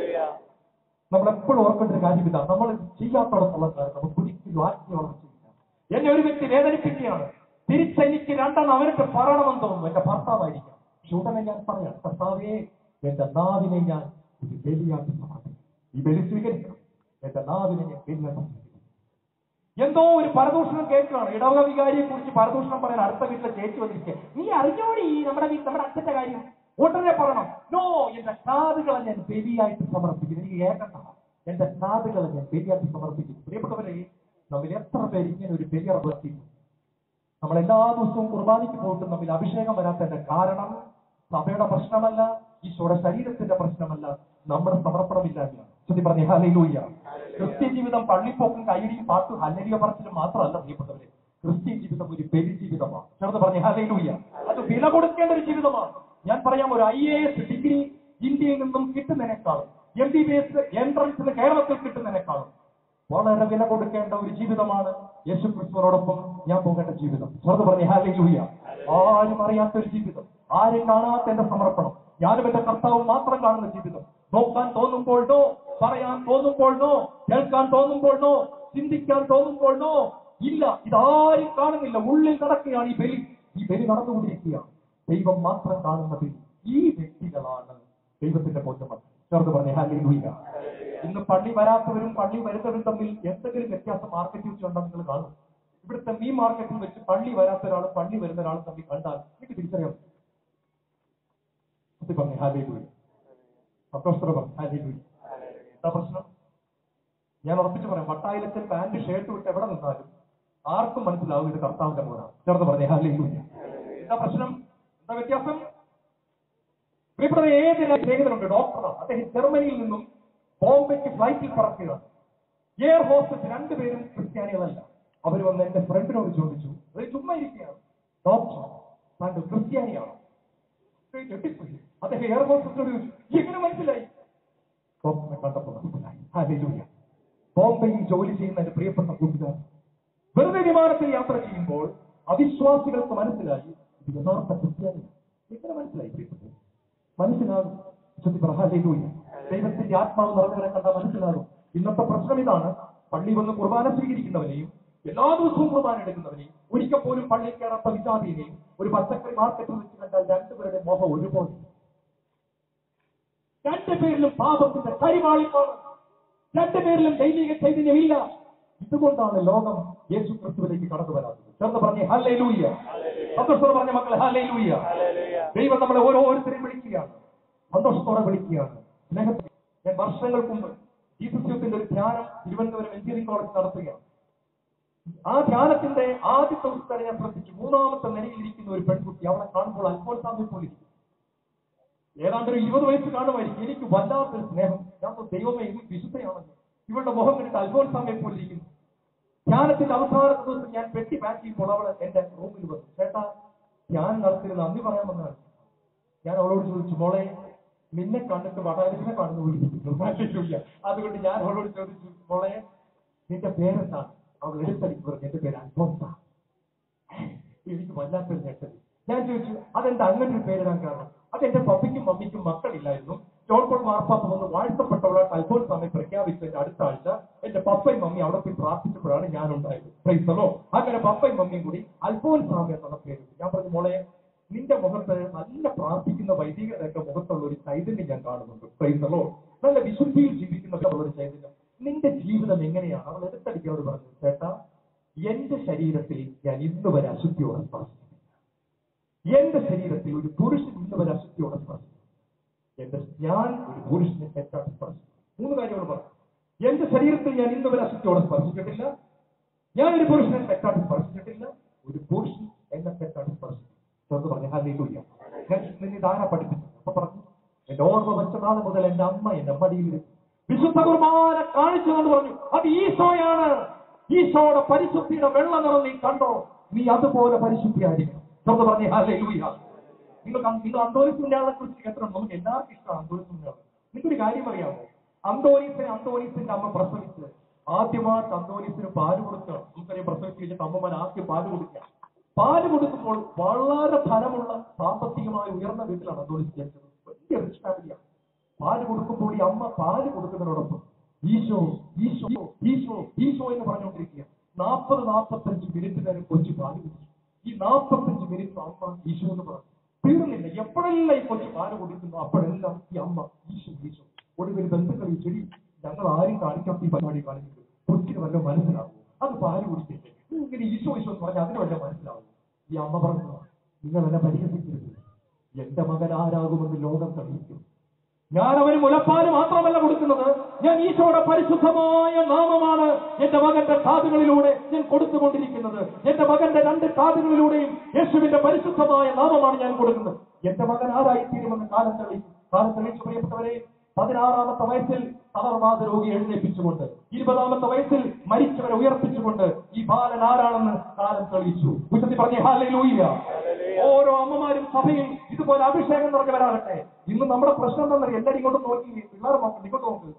നമ്മൾ എപ്പോഴും ഓർക്കേണ്ട ഒരു കാര്യം ഇതാണ് നമ്മൾ ചെയ്യാത്തോടത്തോളം കാര്യം നമുക്ക് ഒരിക്കലും ആത്മീയ വളർച്ചയില്ല എന്നെ ഒരു വ്യക്തി വേദനിപ്പിക്കുകയാണ് തിരിച്ചെനിക്ക് രണ്ടെണ്ണം അവരുടെ പറയണമെന്ന് തോന്നുന്നു എന്റെ ഭർത്താവായിരിക്കാം പക്ഷെ ഉടനെ ഞാൻ പറയാം കർത്താവേ എന്റെ നാവിനെ ഞാൻ ഒരു ബലിയാക്കി സമർപ്പിക്കും ഈ ബലി സ്വീകരിക്കണം എന്റെ നാവിനെ ഞാൻ ബലിയാക്കി സ്വീകരിക്കും എന്തോ ഒരു പരദൂഷണം കേൾക്കുകയാണ് ഇടവക വികാരിയെ കുറിച്ച് പരദൂഷണം പറയാൻ അടുത്ത വീട്ടിലെ ചേച്ചി വന്നിരിക്കെ നീ അറിഞ്ഞോടി നമ്മുടെ വീട്ടിൽ നമ്മുടെ അച്ഛന്റെ കാര്യം ഉടനെ പറയണം നോ എന്റെ കാതുകളെ ഞാൻ ബലിയായിട്ട് സമർപ്പിക്കും എനിക്ക് കേൾക്കണ്ട എന്റെ കാതുകളെ ഞാൻ ബലിയായിട്ട് സമർപ്പിക്കും പ്രിയപ്പെട്ടവരെ നമ്മൾ എത്ര പേര് ഇങ്ങനെ ഒരു ബലി അർപ്പിക്കും നമ്മൾ എല്ലാ ദിവസവും കുർബാനയ്ക്ക് പോയിട്ട് നമ്മിൽ അഭിഷേകം വരാത്തതിന്റെ കാരണം സഭയുടെ പ്രശ്നമല്ല ഈശോയുടെ ശരീരത്തിന്റെ പ്രശ്നമല്ല നമ്മുടെ സമർപ്പണമില്ലായ്മയാണ് ചുറ്റി പറഞ്ഞ ഹാലയിലൂയ്യ ക്രിസ്ത്യൻ ജീവിതം പള്ളിപ്പോക്കും കൈയിടിയും പാട്ടും ഹല്ലരിയ പറച്ചിലും മാത്രമല്ല പ്രിയപ്പെട്ടവരെ ക്രിസ്ത്യൻ ജീവിതം ഒരു ബലി ജീവിതമാണ് ചേർന്ന് പറഞ്ഞ ഹാലയിലൂയ്യ അത് വില കൊടുക്കേണ്ട ഒരു ജീവിതമാണ് ഞാൻ പറയാം ഒരു ഐ എ എസ് ഡിഗ്രി ഇന്ത്യയിൽ നിന്നും കിട്ടുന്നതിനേക്കാളും എം ബി ബി എസ് എൻട്രൻസിന് കേരളത്തിൽ കിട്ടുന്നതിനേക്കാളും വളരെ വില കൊടുക്കേണ്ട ഒരു ജീവിതമാണ് യേശു ക്രിസ്തുവിനോടൊപ്പം ഞാൻ പോകേണ്ട ജീവിതം ചെറുത് പറഞ്ഞ ഹാലൂയ ആരും അറിയാത്ത ഒരു ജീവിതം ആരും കാണാത്ത എന്റെ സമർപ്പണം ഞാനും എന്റെ കർത്താവും മാത്രം കാണുന്ന ജീവിതം നോക്കാൻ തോന്നുമ്പോൾ നോ പറയാൻ തോന്നുമ്പോൾ നോ കേൾക്കാൻ തോന്നുമ്പോൾ നോ ചിന്തിക്കാൻ തോന്നുമ്പോൾ നോ ഇല്ല ഇതാരും കാണുന്നില്ല ഉള്ളിൽ നടക്കുകയാണ് ഈ ബലി ഈ ബലി നടന്നുകൊണ്ടിരിക്കുകയാണ് ദൈവം മാത്രം കാണുന്ന ബലി ഈ വ്യക്തികളാണ് ദൈവത്തിന്റെ പൊന്നമക്കൾ ചേർത്ത് പറഞ്ഞ ഹാലൂയ ഇന്ന് പള്ളി വരാത്തവരും പള്ളി വരുന്നവരും തമ്മിൽ എന്തെങ്കിലും വ്യത്യാസം മാർക്കറ്റിൽ വെച്ചുണ്ടെന്ന് നിങ്ങൾ കാണും ഇവിടുത്തെ മീൻ മാർക്കറ്റിൽ വെച്ച് പള്ളി വരാത്ത ഒരാളും പള്ളി വരുന്ന ഒരാളും തമ്മിൽ കണ്ടാൽ എനിക്ക് തിരിച്ചറിയാം സത്യം പറഞ്ഞു ഹാലേലൂയ സന്തോഷത്തോടെ പറഞ്ഞു ഹാലേലൂയ എന്താ പ്രശ്നം ഞാൻ ഉറപ്പിച്ചു പറയാം വട്ടായിലച്ചൻ പാന്റ് ഷർട്ട് വിട്ട് എവിടെ നിന്നാലും ആർക്കും മനസ്സിലാവും ഇത് കർത്താവിന്റെ മോനാണ് ചേർന്ന് പറഞ്ഞേ ഹാലേലൂയ എന്താ പ്രശ്നം എന്താ വ്യത്യാസം പ്രിയപ്പെട്ട ഏത് സ്നേഹിതനുണ്ട് ഡോക്ടറാണ് അദ്ദേഹം ജർമ്മനിയിൽ നിന്നും ബോംബെക്ക് ഫ്ലൈറ്റിൽ പറക്കുകയാണ് എയർ ഹോസ്റ്റസ് രണ്ടുപേരും ക്രിസ്ത്യാനികളല്ല അവർ വന്ന് എന്റെ ഫ്രണ്ടിനോട് ചോദിച്ചു അത് ചുമ്മാ ഇരിക്കുകയാണ് ഡോക്ടർ താങ്കൾ ക്രിസ്ത്യാനിയാണോ ഏയ് ഞെട്ടിപ്പോയി അദ്ദേഹം എയർ ഹോസ്റ്റസിനോട് ചോദിച്ചു എങ്ങനെ മനസ്സിലായി ഡോക്ടറിനെ കണ്ടപ്പോൾ മനസ്സിലായി ഹാലേലൂയ ബോംബെയിൽ ജോലി ചെയ്യുന്ന എന്റെ പ്രിയപ്പെട്ട കൂട്ടുകാരൻ വെറുതെ വിമാനത്തിൽ യാത്ര ചെയ്യുമ്പോൾ അവിശ്വാസികൾക്ക് മനസ്സിലായി ഇത് യഥാർത്ഥ ക്രിസ്ത്യാനിയാണ് എങ്ങനെ മനസ്സിലായി പ്രിയപ്പെട്ടത് മനസ്സിലാകും ചൊല്ലി പ്രഹാലേലൂയ ദൈവത്തിന്റെ ആത്മാവ് നിറഞ്ഞവരെ കണ്ടാൽ മനസ്സിലാകും ഇന്നത്തെ പ്രശ്നം ഇതാണ് പള്ളി വന്ന് കുർബാന സ്വീകരിക്കുന്നവനെയും എല്ലാ ദിവസവും കുർബാന എടുക്കുന്നവനെയും ഒരിക്കൽ പോലും പള്ളിയിൽ കയറാത്ത വിജാതിയെയും ഒരു പച്ചക്കറി മാർക്കറ്റിൽ വെച്ച് കണ്ടാൽ രണ്ടുപേരുടെ മുഖം ഒരുപോലെ രണ്ടുപേരിലും പാപത്തിന്റെ കരിവാളിപ്പാണ് രണ്ടുപേരിലും ദൈവിക ചൈതന്യമില്ല ഇതുകൊണ്ടാണ് ലോകം യേശു ക്രിസ്തുവിലേക്ക് കടന്നു വരാത്തത് ചേർന്ന് പറഞ്ഞേ ഹല്ലേ ലൂയ്യ സന്തോഷത്തോടെ പറഞ്ഞ മക്കളെ ഹല്ലേ ലൂയ്യ ദൈവം നമ്മളെ ഓരോരുത്തരെയും വിളിക്കുകയാണ് സന്തോഷത്തോടെ വിളിക്കുകയാണ് സ്നേഹത്തിൽ ഞാൻ വർഷങ്ങൾക്ക് മുമ്പ് ജീസസ് യൂത്തിന്റെ ഒരു ധ്യാനം തിരുവനന്തപുരം എഞ്ചിനീയറിംഗ് കോളേജ് നടത്തുകയാണ് ആ ധ്യാനത്തിന്റെ ആദ്യത്തെ ദിവസത്തെ ഞാൻ ശ്രദ്ധിച്ചു മൂന്നാമത്തെ നിലയിലിരിക്കുന്ന ഒരു പെൺകുട്ടി അവളെ കാണുമ്പോൾ അൽഫോൻസാമെ പോലെ ഇരിക്കും. ഏതാണ്ട് ഒരു ഇരുപത് വയസ്സ് കാണുമായിരിക്കും എനിക്ക് വല്ലാത്തൊരു സ്നേഹം ഞാൻ പറഞ്ഞു, ദൈവമേ ഇത് വിശുദ്ധയാണല്ലോ ഇവളുടെ മുഖം കണ്ടിട്ട് അൽഫോൻസാമെ പോലെ ഇരിക്കുന്നു ധ്യാനത്തിന്റെ അവസാനത്തെ ദിവസം ഞാൻ പെട്ടി പാക്ക് ചെയ്യുമ്പോൾ അവൾ എന്റെ റൂമിൽ വന്നു ചേട്ടാ ധ്യാനം നടത്തിയത് നന്ദി പറയാമെന്നാണ് ഞാൻ അവളോട് ചോദിച്ചു മോളെ നിന്നെ കണ്ടിട്ട് വടാലിനെ കാണുന്ന വിളിക്കുന്നു അതുകൊണ്ട് ഞാൻ അവളോട് ചോദിച്ചു മോളെ നിന്റെ പേരെന്താണ് അവൾ എടുത്തടിക്ക് പറഞ്ഞു എന്റെ പേര് അൽഫോൻസ എനിക്ക് വല്ലാത്തൊരു ഞെട്ടൽ ഞാൻ ചോദിച്ചു അതെന്താ അങ്ങനെ ഒരു പേരിടാൻ കാരണം അതെന്റെ പപ്പയ്ക്കും മമ്മിക്കും മക്കളില്ലായിരുന്നു ജോൺ പോൾ മാർപ്പാപ്പ വന്ന് വാഴ്ത്തപ്പെട്ടവളായിട്ട് അൽഫോൻസാമെ പ്രഖ്യാപിച്ചതിന്റെ അടുത്ത ആഴ്ച എന്റെ പപ്പയും മമ്മി അവിടെ പോയി പ്രാർത്ഥിച്ചപ്പോഴാണ് ഞാൻ ഉണ്ടായത് പ്രൈസലോ അങ്ങനെ പപ്പയും മമ്മിയും കൂടി അൽഫോൻസാമെ എന്നുള്ള പേര് ഞാൻ പറഞ്ഞു മോളെ നിന്റെ മുഖത്ത് നല്ല പ്രാർത്ഥിക്കുന്ന വൈദികരുടെയൊക്കെ മുഖത്തുള്ള ഒരു ചൈതന്യം ഞാൻ കാണുന്നുണ്ട് പ്രൈസലോ നല്ല വിശുദ്ധിയിൽ ജീവിക്കുന്ന ഒരു ചൈതന്യം നിന്റെ ജീവിതം എങ്ങനെയാണ് അവൾ എടുത്തടിക്കോട് പറഞ്ഞു ചേട്ടാ എന്റെ ശരീരത്തിൽ ഞാൻ ഇന്ന് വരെ അശുദ്ധിയോടെ സ്പർശിച്ചു എന്റെ ശരീരത്തിൽ ഒരു പുരുഷൻ ഇന്ന് വരെ അശുദ്ധിയോടെ സ്പർശിച്ചു എന്റെ ഞാൻ ഒരു പുരുഷനെ തെറ്റായിട്ട് സ്പർശിച്ചു മൂന്ന് കാര്യങ്ങൾ പറഞ്ഞു എന്റെ ശരീരത്തിൽ ഞാൻ ഇന്ന് വരെ അശുദ്ധിയോടെ സ്പർശിച്ചിട്ടില്ല ഞാൻ ഒരു പുരുഷനെ തെറ്റായിട്ട് സ്പർശിച്ചിട്ടില്ല ഒരു പുരുഷൻ എന്നെ തെറ്റായിട്ട് സ്പർശിച്ചു എന്ന് പറഞ്ഞു ഹാലേലൂയ ഞാൻ നിന്നെ ധാര പഠിപ്പിച്ചു അപ്പൊ പറഞ്ഞു എന്റെ ഓർമ്മ വെച്ച നാൾ മുതൽ എന്റെ അമ്മ എന്റെ മടിയിൽ വിശുദ്ധ കുർബാന കാണിച്ചു എന്ന് പറഞ്ഞു അത് ഈശോയാണ് ഈശോയുടെ പരിശുദ്ധിയുടെ വെള്ള നിറം നീ കണ്ടോ നീ അതുപോലെ പരിശുദ്ധിയായിരിക്കും തുറന്ന് പറഞ്ഞേ ഹാലേ ലൂയ നിങ്ങൾ കം- നിങ്ങൾ അന്തോണിസ് പുണ്യാളെ കുറിച്ച് കേട്ടിട്ടുണ്ട് നമുക്ക് എല്ലാവർക്കും ഇഷ്ടമാണ് അന്തോണിസ് പുണ്യാളെ നിങ്ങൾക്കൊരു കാര്യം അറിയാമോ അന്തോണീസിനെ അന്തോണീസിന്റെ അമ്മ പ്രസവിച്ച് ആദ്യമായിട്ട് അന്തോണീസിന് പാല് കൊടുക്കുക നമുക്കറിയാം പ്രസവിച്ച് കഴിഞ്ഞിട്ട് അമ്മമാർ ആദ്യം പാല് കൊടുക്കുക പാല് കൊടുക്കുമ്പോൾ വളരെ ധനമുള്ള സാമ്പത്തികമായി ഉയർന്ന വീട്ടിലാണ് അന്തോണീസ് ജനിച്ചത് വലിയ റിച്ച് ഫാമിലിയാണ് പാല് കൊടുക്കുമ്പോൾ ഈ അമ്മ പാല് കൊടുക്കുന്നതിനോടൊപ്പം ഈശോ ഈശോ ഈശോ ഈശോ എന്ന് പറഞ്ഞുകൊണ്ടിരിക്കുക നാൽപ്പത് നാൽപ്പത്തഞ്ച് മിനിറ്റ് നേരം കൊച്ചു പാല് കുടിച്ചു ഈ നാൽപ്പത്തഞ്ച് മിനിറ്റ് അമ്മ ഈശോ എന്ന് പറഞ്ഞു തീർന്നില്ല എപ്പോഴെല്ലാം ഈ കൊച്ചു പാല് കുടിക്കുന്നു അപ്പോഴെല്ലാം ഈ അമ്മ ഈശോ ഈശോ ഒടുവിൽ ബന്ധുക്കൾ ഈ ചെടി ഞങ്ങൾ ആരും കാണിക്കാത്ത ഈ പരിപാടി കാണിക്കുന്നത് കൊച്ചിന് വല്ല മനസ്സിലാവും അത് പാല് കുടിച്ചിട്ട് ഇങ്ങനെ ഈശോ ഈശോ എന്ന് പറഞ്ഞാൽ അതിന് വല്ല മനസ്സിലാവും ഈ അമ്മ പറഞ്ഞു നിങ്ങൾ എന്നെ പരിഹസിക്കരുത് എന്റെ മകൻ ആരാകുമെന്ന് ലോകം തെളിയിക്കും ഞാൻ അവന് മുലപ്പാല് മാത്രമല്ല കൊടുക്കുന്നത് ഞാൻ ഈശോയുടെ പരിശുദ്ധമായ നാമമാണ് എന്റെ മകന്റെ കാതുകളിലൂടെ ഞാൻ കൊടുത്തുകൊണ്ടിരിക്കുന്നത് എന്റെ മകന്റെ രണ്ട് കാതുകളിലൂടെയും യേശുവിന്റെ പരിശുദ്ധമായ നാമമാണ് ഞാൻ കൊടുക്കുന്നത് എന്റെ മകൻ ആരായിത്തീരുമെന്ന് കാലം തെളിയിക്കും കാലം തെളിയിച്ചു പ്രിയപ്പെട്ടവരെ പതിനാറാമത്തെ വയസ്സിൽ തളർവാദ രോഗി എഴുന്നേൽപ്പിച്ചുകൊണ്ട് ഇരുപതാമത്തെ വയസ്സിൽ മരിച്ചവരെ ഉയർപ്പിച്ചുകൊണ്ട് ഈ ബാലൻ ആരാണെന്ന് കാലം തെളിയിച്ചു ഉച്ചത്തിൽ പറഞ്ഞ ഹാലയിലൂയ്യ ഓരോ അമ്മമാരും സഭയിൽ ഇതുപോലെ അഭിഷേകം നിറഞ്ഞവരാകട്ടെ ഇന്ന് നമ്മുടെ പ്രശ്നം എന്താണെന്നറിയാം എല്ലാവരും ഇങ്ങോട്ട് നോക്കി പിള്ളേർ നോക്ക് ഇങ്ങോട്ട് നോക്ക്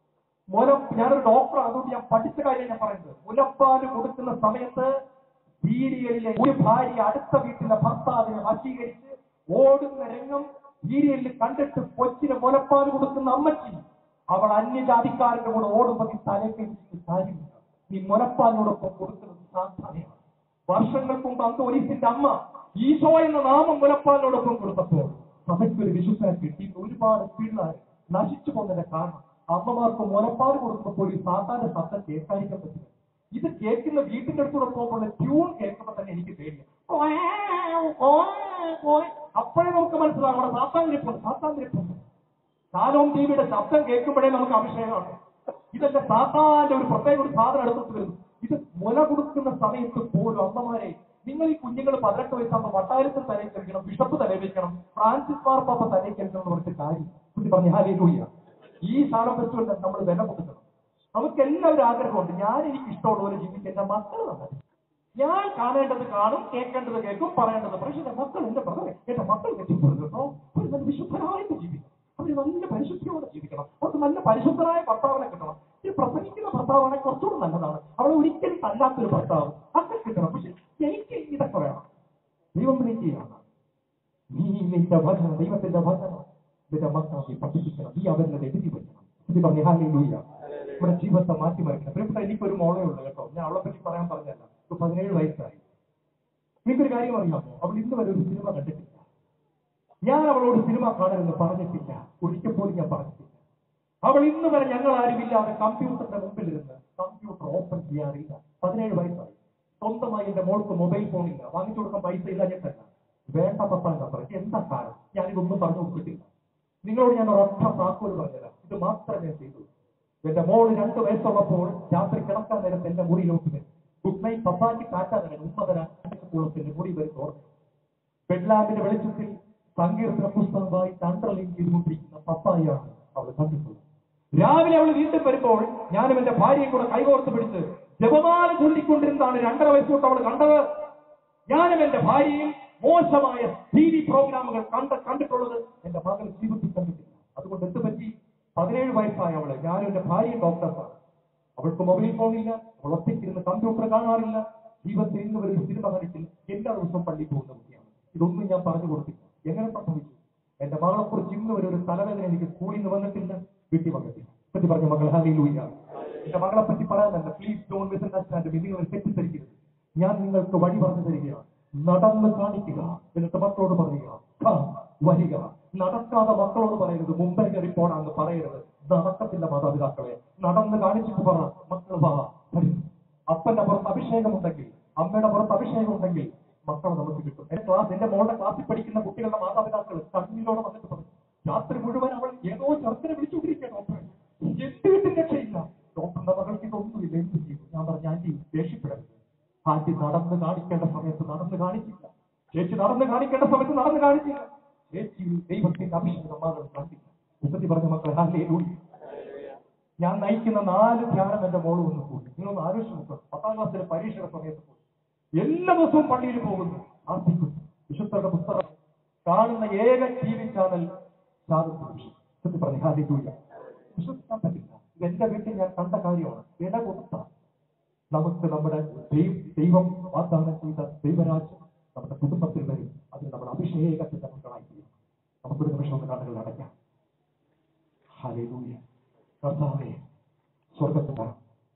മുല ഞാനൊരു ഡോക്ടറാണ് അതുകൊണ്ട് ഞാൻ പഠിച്ച കാര്യം ഞാൻ പറയുന്നത് മുലപ്പാല് കൊടുക്കുന്ന സമയത്ത് സീരിയലിലെ ഒരു ഭാര്യ അടുത്ത വീട്ടിലെ ഭർത്താവിനെ വശീകരിച്ച് ഓടുന്ന രംഗം സീരിയലിൽ കണ്ടിട്ട് കൊച്ചിന് മുലപ്പാല് കൊടുക്കുന്ന അമ്മച്ചി അവൾ അന്യജാതിക്കാരന്റെ കൂടെ ഓടുമ്പോൾ നീ തലക്കെടുത്തിട്ട് കാര്യമില്ല നീ മുലപ്പാലിനോടൊപ്പം കൊടുക്കുന്നത് സാധാരണയാണ് വർഷങ്ങൾക്ക് മുമ്പ് അന്ന് ഒരീസിന്റെ അമ്മ ഈശോ എന്ന നാമം മുലപ്പാലിനോടൊപ്പം കൊടുത്തപ്പോൾ സഭയ്ക്കൊരു വിശ്വസനം കിട്ടി ഒരുപാട് പിള്ളേർ നശിച്ചു പോകുന്നതിന്റെ കാരണം അമ്മമാർക്ക് മുലപ്പാൽ കൊടുക്കുമ്പോൾ ഈ സാധാരണ ശബ്ദം കേൾക്കാതിരിക്കാൻ പറ്റില്ല ഇത് കേൾക്കുന്ന വീട്ടിന്റെ അടുത്തൂടെ പോകുമ്പോൾ ട്യൂൺ കേൾക്കുമ്പോൾ തന്നെ എനിക്ക് പേടിയാണ് അപ്പോഴേ നമുക്ക് മനസ്സിലാകും അവിടെ സാത്താന്തിരിപ്പുണ്ട് സാത്താന്തിരിപ്പുണ്ട് കാലോം ടിവിയുടെ ശബ്ദം കേൾക്കുമ്പോഴേ നമുക്ക് അഭിഷേകമാണ് ഇതെന്റെ സാത്താന്റെ ഒരു പ്രത്യേക ഒരു സാധനം എടുത്തിട്ട് വരുന്നു ഇത് മുല കൊടുക്കുന്ന സമയത്ത് പോലും അമ്മമാരെ നിങ്ങൾ ഈ കുഞ്ഞുങ്ങൾ പതിനെട്ട് വയസ്സാകുമ്പോൾ വട്ടാരത്തിൽ തലയിൽ കഴിക്കണം ബിഷപ്പ് തലയിൽ വെക്കണം ഫ്രാൻസിസ് മാർപ്പാപ്പ തലയിൽ കഴിക്കണം എന്ന് പറഞ്ഞിട്ട് കാര്യം കുട്ടി പറഞ്ഞു ഹാലേലൂയ ഈ സാധനം വെച്ചുകൊണ്ട് നമ്മൾ വില കൊടുക്കണം നമുക്ക് എല്ലാവരും ആഗ്രഹമുണ്ട് ഞാൻ എനിക്ക് ഇഷ്ടമുള്ള പോലെ ജീവിക്കാൻ എന്റെ മക്കൾ നന്നായി ഞാൻ കാണേണ്ടത് കാണും കേൾക്കേണ്ടത് കേൾക്കും പറയേണ്ടത് പക്ഷെ എന്റെ മക്കൾ എന്റെ ബ്രദറെ എന്റെ മക്കൾ തെറ്റിപ്പോകും കേട്ടോ അവർ നല്ല വിശുദ്ധരായിട്ട് ജീവിക്കണം അവർ നല്ല പരിശുദ്ധിയോടെ ജീവിക്കണം അവർക്ക് നല്ല പരിശുദ്ധരായ ഭർത്താവിനെ കിട്ടണം ഈ പ്രസംഗിക്കുന്ന ഭർത്താവാണ് കുറച്ചുകൂടെ നല്ലതാണ് അവളെ ഒരിക്കലും തല്ലാത്തൊരു ഭർത്താവ് അങ്ങനെ കിട്ടണം പക്ഷെ എനിക്ക് ഇതൊക്കെ വേണം ദൈവം വിളിക്കുകയാണ് നീ നിന്റെ വചനം ദൈവത്തിന്റെ വചനം നിന്റെ മക്കളെ നീ പഠിപ്പിക്കണം നീ അവരുടെ എഴുതി വെക്കണം ഇത് പറഞ്ഞു ഹാലൂയ്യ നമ്മുടെ ജീവിതത്തെ മാറ്റിമറിക്കണം പ്രിയപ്പെട്ട എനിക്കൊരു മോളേ ഉള്ളൂ കേട്ടോ ഞാൻ അവളെ പറ്റി പറയാൻ പറഞ്ഞല്ല ഇപ്പൊ പതിനേഴ് വയസ്സായി എനിക്കൊരു കാര്യം അറിയാമോ അവൾ ഇന്ന് വരെ ഒരു സിനിമ കണ്ടിട്ടില്ല ഞാൻ അവളോട് സിനിമ കാണരുതെന്ന് പറഞ്ഞിട്ടില്ല ഒരിക്കൽ പോലും ഞാൻ പറഞ്ഞിട്ടില്ല അവൾ ഇന്ന് വരെ ഞങ്ങൾ ആരുമില്ലാതെ കമ്പ്യൂട്ടറിന്റെ മുമ്പിലിരുന്ന് കമ്പ്യൂട്ടർ ഓപ്പൺ ചെയ്യാറില്ല പതിനേഴ് വയസ്സായി സ്വന്തമായി എന്റെ മോൾക്ക് മൊബൈൽ ഫോണില്ല വാങ്ങിച്ചു കൊടുക്കാൻ പൈസ ഇല്ലാഞ്ഞിട്ടല്ല വേണ്ട പപ്പ എന്താ പറയുക എന്താ കാരണം ഞാനിതൊന്നും പറഞ്ഞു കൊടുത്തിട്ടില്ല നിങ്ങളോട് ഞാൻ ഒരൊറ്റ താക്കോല് പറഞ്ഞുതരാം ഇത് മാത്രമേ ചെയ്തു എന്റെ മോള് രണ്ട് വയസ്സുള്ളപ്പോൾ രാത്രി കിടക്കാൻ നേരത്തെ എന്റെ മുറിയിലോട്ട് വരും ഗുഡ് നൈറ്റ് പപ്പാക്ക് കാറ്റാൻ നേരം ഉമ്മ തരാൻ എന്റെ മുറി വരും ഓർമ്മ ബെഡ്ലാമ്പിന്റെ വെളിച്ചത്തിൽ സങ്കീർത്തന പുസ്തകം വായിച്ച് അണ്ടർലൈൻ ചെയ്തുകൊണ്ടിരിക്കുന്ന പപ്പായാണ് അവൾ കണ്ടിട്ടുള്ളത് രാവിലെ അവൾ വീണ്ടും വരുമ്പോൾ ഞാനും എന്റെ ഭാര്യയും കൂടെ കൈകോർത്ത് പിടിച്ച് ജപമാല ചൊല്ലിക്കൊണ്ടിരുന്നാണ് രണ്ടര വയസ്സ് തൊട്ട് അവൾ കണ്ടത് ഞാനും എന്റെ ഭാര്യയും മോശമായ ടി വി പ്രോഗ്രാമുകൾ കണ്ട് കണ്ടിട്ടുള്ളത് എന്റെ മകൾ ജീവിതത്തിൽ കണ്ടിട്ടില്ല അതുകൊണ്ട് എന്ത് പറ്റി പതിനേഴ് വയസ്സായ അവള് ഞാനും എന്റെ ഭാര്യയും ഡോക്ടർസാണ് അവൾക്ക് മൊബൈൽ ഫോണില്ല അവൾ ഒറ്റയ്ക്കിരുന്ന് കമ്പ്യൂട്ടർ കാണാറില്ല ജീവിതത്തിൽ ഇന്ന് വരെ ഒരു സിനിമ കണ്ടിട്ടില്ല എല്ലാ ദിവസവും പള്ളി പോകുന്ന കുട്ടിയാണ് ഇതൊന്നും ഞാൻ പറഞ്ഞു കൊടുത്തില്ല എങ്ങനെ സംഭവിച്ചു എന്റെ മകളെ കുറിച്ച് ഇന്ന് വരെ ഒരു തലവേദന എനിക്ക് സ്കൂളിൽ നിന്ന് വന്നിട്ടില്ല വീട്ടിൽ വന്നിട്ടില്ല പറ്റി പറഞ്ഞ മകൾ ഹാലിയിലൂല്ല എന്റെ മകളെ പറ്റി പറയാനല്ല പ്ലീസ് ഡോൺ മിസ്അണ്ടർസ്റ്റാൻഡ് മീ നിങ്ങൾ തെറ്റിദ്ധരിക്കരുത് ഞാൻ നിങ്ങൾക്ക് വഴി പറഞ്ഞു തരികയാണ് നടന്ന് കാണിക്കുക എന്നിട്ട് മക്കളോട് പറയുക "ക, വരിക നടക്കാതെ മക്കളോട് പറയരുത് മുമ്പേ കയറി പോടാന്ന് പറയരുത് നടക്കത്തില്ല മാതാപിതാക്കളെ നടന്ന് കാണിച്ചിട്ട് പറ മക്കൾ വാ വരൂ അപ്പന്റെ പുറത്ത് അഭിഷേകമുണ്ടെങ്കിൽ അമ്മയുടെ പുറത്ത് അഭിഷേകമുണ്ടെങ്കിൽ മക്കളെ നമുക്ക് കിട്ടും എന്റെ ക്ലാസ് എന്റെ മോളുടെ ക്ലാസ്സിൽ പഠിക്കുന്ന കുട്ടികളുടെ മാതാപിതാക്കൾ കണ്ണീരോടെ വന്നിട്ട് പറഞ്ഞു രാത്രി മുഴുവൻ അവൾ ഏതോ ചെറുക്കനെ വിളിച്ചുകൊണ്ടിരിക്കുക ഡോക്ടറെ എന്ത് കിട്ടും രക്ഷയില്ല ഡോക്ടറിന്റെ മകൾക്ക് ഇതൊന്നുമില്ല എന്ത് ചെയ്യും ഞാൻ പറഞ്ഞു ആന്റി ദേഷ്യപ്പെടരുത് ആന്റി നടന്ന് കാണിക്കേണ്ട സമയത്ത് നടന്ന് കാണിച്ചില്ല ചേച്ചി നടന്ന് കാണിക്കേണ്ട സമയത്ത് നടന്ന് കാണിച്ചില്ല ചേച്ചി ദൈവത്തിന്റെ അഭിഷേകം മകൾ കണ്ടില്ല ഉപ്പത്തി പറഞ്ഞ മക്കളെ ഹാലേ ഞാൻ നയിക്കുന്ന നാല് ധ്യാനം എന്റെ മോള് വന്ന് കൂടി നിങ്ങളൊന്ന് ആലോചിച്ച് നോക്കണം പത്താം ക്ലാസ്സിലെ പരീക്ഷയുടെ സമയത്ത് പോയി എല്ലാ ദിവസവും പള്ളിയിൽ പോകുന്നു പ്രാർത്ഥിക്കുന്നു വിശുദ്ധരുടെ പുസ്തകം കാണുന്ന ഏക ടി വി ചാനൽ സത്യം പറഞ്ഞു ഹാലിക്കൂല വിശ്വസിക്കാൻ പറ്റില്ല ഇത് എന്റെ വീട്ടിൽ ഞാൻ കണ്ട കാര്യമാണ് ഇട കൊടുത്ത നമുക്ക് നമ്മുടെ ദൈവ- ദൈവം വാഗ്ദാനം ചെയ്ത ദൈവരാജ്യം നമ്മുടെ കുടുംബത്തിൽ വരും അതിന് നമ്മുടെ അഭിഷേകത്തിന്റെ മക്കളായി തീരും നമുക്കൊരു നിമിഷം ഒന്ന് കണ്ണുകൾ അടയ്ക്കാം ഹല്ലേലൂയ കർത്താവേ സ്വർഗത്തിൽ